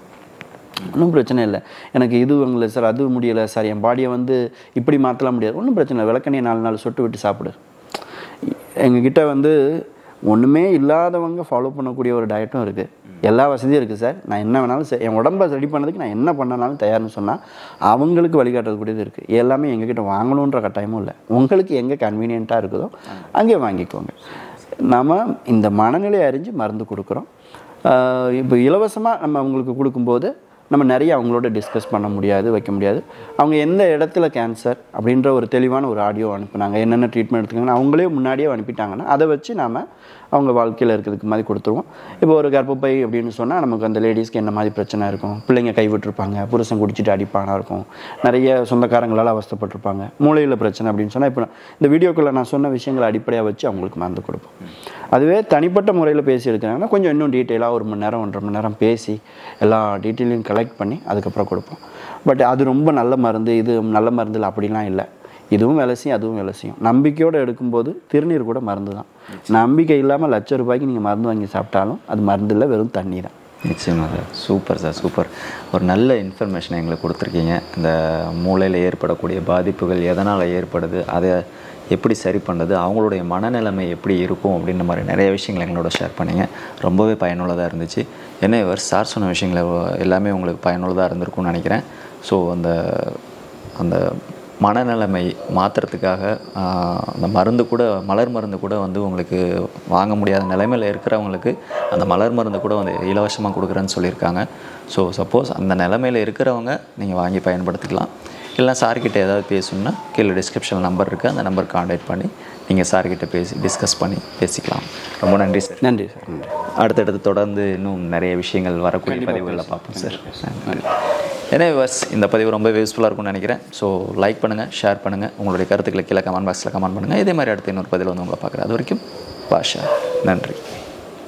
ஒன்றும் பிரச்சனை இல்லை எனக்கு இது இல்லை சார் அது முடியலை சார் என் பாடியை வந்து இப்படி மாற்றலாம் முடியாது ஒன்றும் பிரச்சனை இல்லை விளக்கண்ணியை நாலு நாள் சொட்டு விட்டு சாப்பிடு எங்ககிட்ட வந்து ஒன்றுமே இல்லாதவங்க ஃபாலோ பண்ணக்கூடிய ஒரு டயட்டும் இருக்குது எல்லா வசதியும் இருக்குது சார் நான் என்ன வேணாலும் செய்- என் உடம்பை ரெடி பண்ணதுக்கு நான் என்ன பண்ணனாலும் தயார்னு சொன்னால் அவங்களுக்கு வழிகாட்டக்கூடியது இருக்குது எல்லாமே எங்ககிட்ட வாங்கணுன்ற கட்டாயமும் இல்லை உங்களுக்கு எங்கே கன்வீனியண்ட்டாக இருக்குதோ அங்கே வாங்கிக்கோங்க நம்ம இந்த மனநிலையை அறிஞ்சு மருந்து கொடுக்குறோம் ஆஹ் இப்போ இலவசமாக நம்ம அவங்களுக்கு கொடுக்கும்போது நம்ம நிறைய அவங்களோட டிஸ்கஸ் பண்ண முடியாது வைக்க முடியாது அவங்க எந்த இடத்துல கேன்சர் அப்படின்ற ஒரு தெளிவான ஒரு ஆடியோ அனுப்புனாங்க என்னென்ன ட்ரீட்மெண்ட் எடுத்துக்காங்கன்னு அவங்களே முன்னாடியே அனுப்பிட்டாங்கன்னா அதை வச்சு நாம் அவங்க வாழ்க்கையில் இருக்கிறதுக்கு மாதிரி கொடுத்துருவோம் இப்போ ஒரு கர்ப்பப்பை அப்படின்னு சொன்னால் நமக்கு அந்த லேடிஸ்க்கு என்ன மாதிரி பிரச்சனை இருக்கும் பிள்ளைங்க கைவிட்டிருப்பாங்க புருஷன் குடிச்சிட்டு அடிப்பானா இருக்கும் நிறைய சொந்தக்காரங்களால் அவஸ்தைப்பட்டிருப்பாங்க மூளையில் பிரச்சனை அப்படின்னு சொன்னால் இப்போ இந்த வீடியோக்குள்ளே நான் சொன்ன விஷயங்களை அடிப்படையாக வச்சு அவங்களுக்கு மருந்து கொடுப்போம் அதுவே தனிப்பட்ட முறையில் பேசி எடுக்கிறாங்கன்னா கொஞ்சம் இன்னும் டீட்டெயிலாக ஒரு மணி நேரம் ஒன்றரை மணி நேரம் பேசி எல்லா டீட்டெயிலையும் கலெக்ட் பண்ணி அதுக்கப்புறம் கொடுப்போம் பட் அது ரொம்ப நல்ல மருந்து இது நல்ல மருந்து இல்லை அப்படிலாம் இல்லை இதுவும் வேலை செய்யும் அதுவும் வேலை செய்யும் நம்பிக்கையோடு எடுக்கும்போது திருநீர் கூட மருந்து தான் நம்பிக்கை இல்லாமல் லட்ச ரூபாய்க்கு நீங்கள் மருந்து வாங்கி சாப்பிட்டாலும் அது மருந்து இல்லை வெறும் தண்ணி தான் நிச்சயமாக சார் சூப்பர் சார் சூப்பர் ஒரு நல்ல இன்ஃபர்மேஷனை எங்களுக்கு கொடுத்துருக்கீங்க இந்த மூளையில் ஏற்படக்கூடிய பாதிப்புகள் எதனால் ஏற்படுது அதை எப்படி சரி பண்ணுறது அவங்களுடைய மனநிலைமை எப்படி இருக்கும் அப்படின்ற மாதிரி நிறைய விஷயங்களை எங்களோட ஷேர் பண்ணீங்க ரொம்பவே பயனுள்ளதாக இருந்துச்சு என்ன இவர் சார் சொன்ன விஷயங்களை எல்லாமே உங்களுக்கு பயனுள்ளதாக இருந்திருக்கும்னு நினைக்கிறேன் ஸோ அந்த அந்த மனநிலைமை மாற்றுறதுக்காக ஆஹ், அந்த மருந்து கூட மலர் மருந்து கூட வந்து உங்களுக்கு வாங்க முடியாத நிலைமையில் இருக்கிறவங்களுக்கு அந்த மலர் மருந்து கூட வந்து இலவசமாக கொடுக்குறேன்னு சொல்லியிருக்காங்க ஸோ சப்போஸ் அந்த நிலைமையில் இருக்கிறவங்க நீங்கள் வாங்கி பயன்படுத்திக்கலாம் இல்லை சார்கிட்ட ஏதாவது பேசணும்னா கீழே டிஸ்கிரிப்ஷனில் நம்பர் இருக்குது அந்த நம்பர் காண்டாக்ட் பண்ணி நீங்கள் சார்கிட்ட பேசி டிஸ்கஸ் பண்ணி பேசிக்கலாம் ரொம்ப நன்றி சார் நன்றி சார் நன்றி அடுத்தடுத்து தொடர்ந்து இன்னும் நிறைய விஷயங்கள் வரக்கூடிய பதிவுகளில் பார்ப்போம் சார் எனவே வர்ஸ் இந்த பதிவு ரொம்ப யூஸ்ஃபுல்லாக இருக்கும்னு நினைக்கிறேன் ஸோ லைக் பண்ணுங்கள் ஷேர் பண்ணுங்கள் உங்களுடைய கருத்துக்களை கீழே கமெண்ட் பாக்ஸில் கமெண்ட் பண்ணுங்கள் இதே மாதிரி அடுத்த இன்னொரு பதிவில் வந்து உங்களை பார்க்குறேன் அது வரைக்கும் பாஷா நன்றி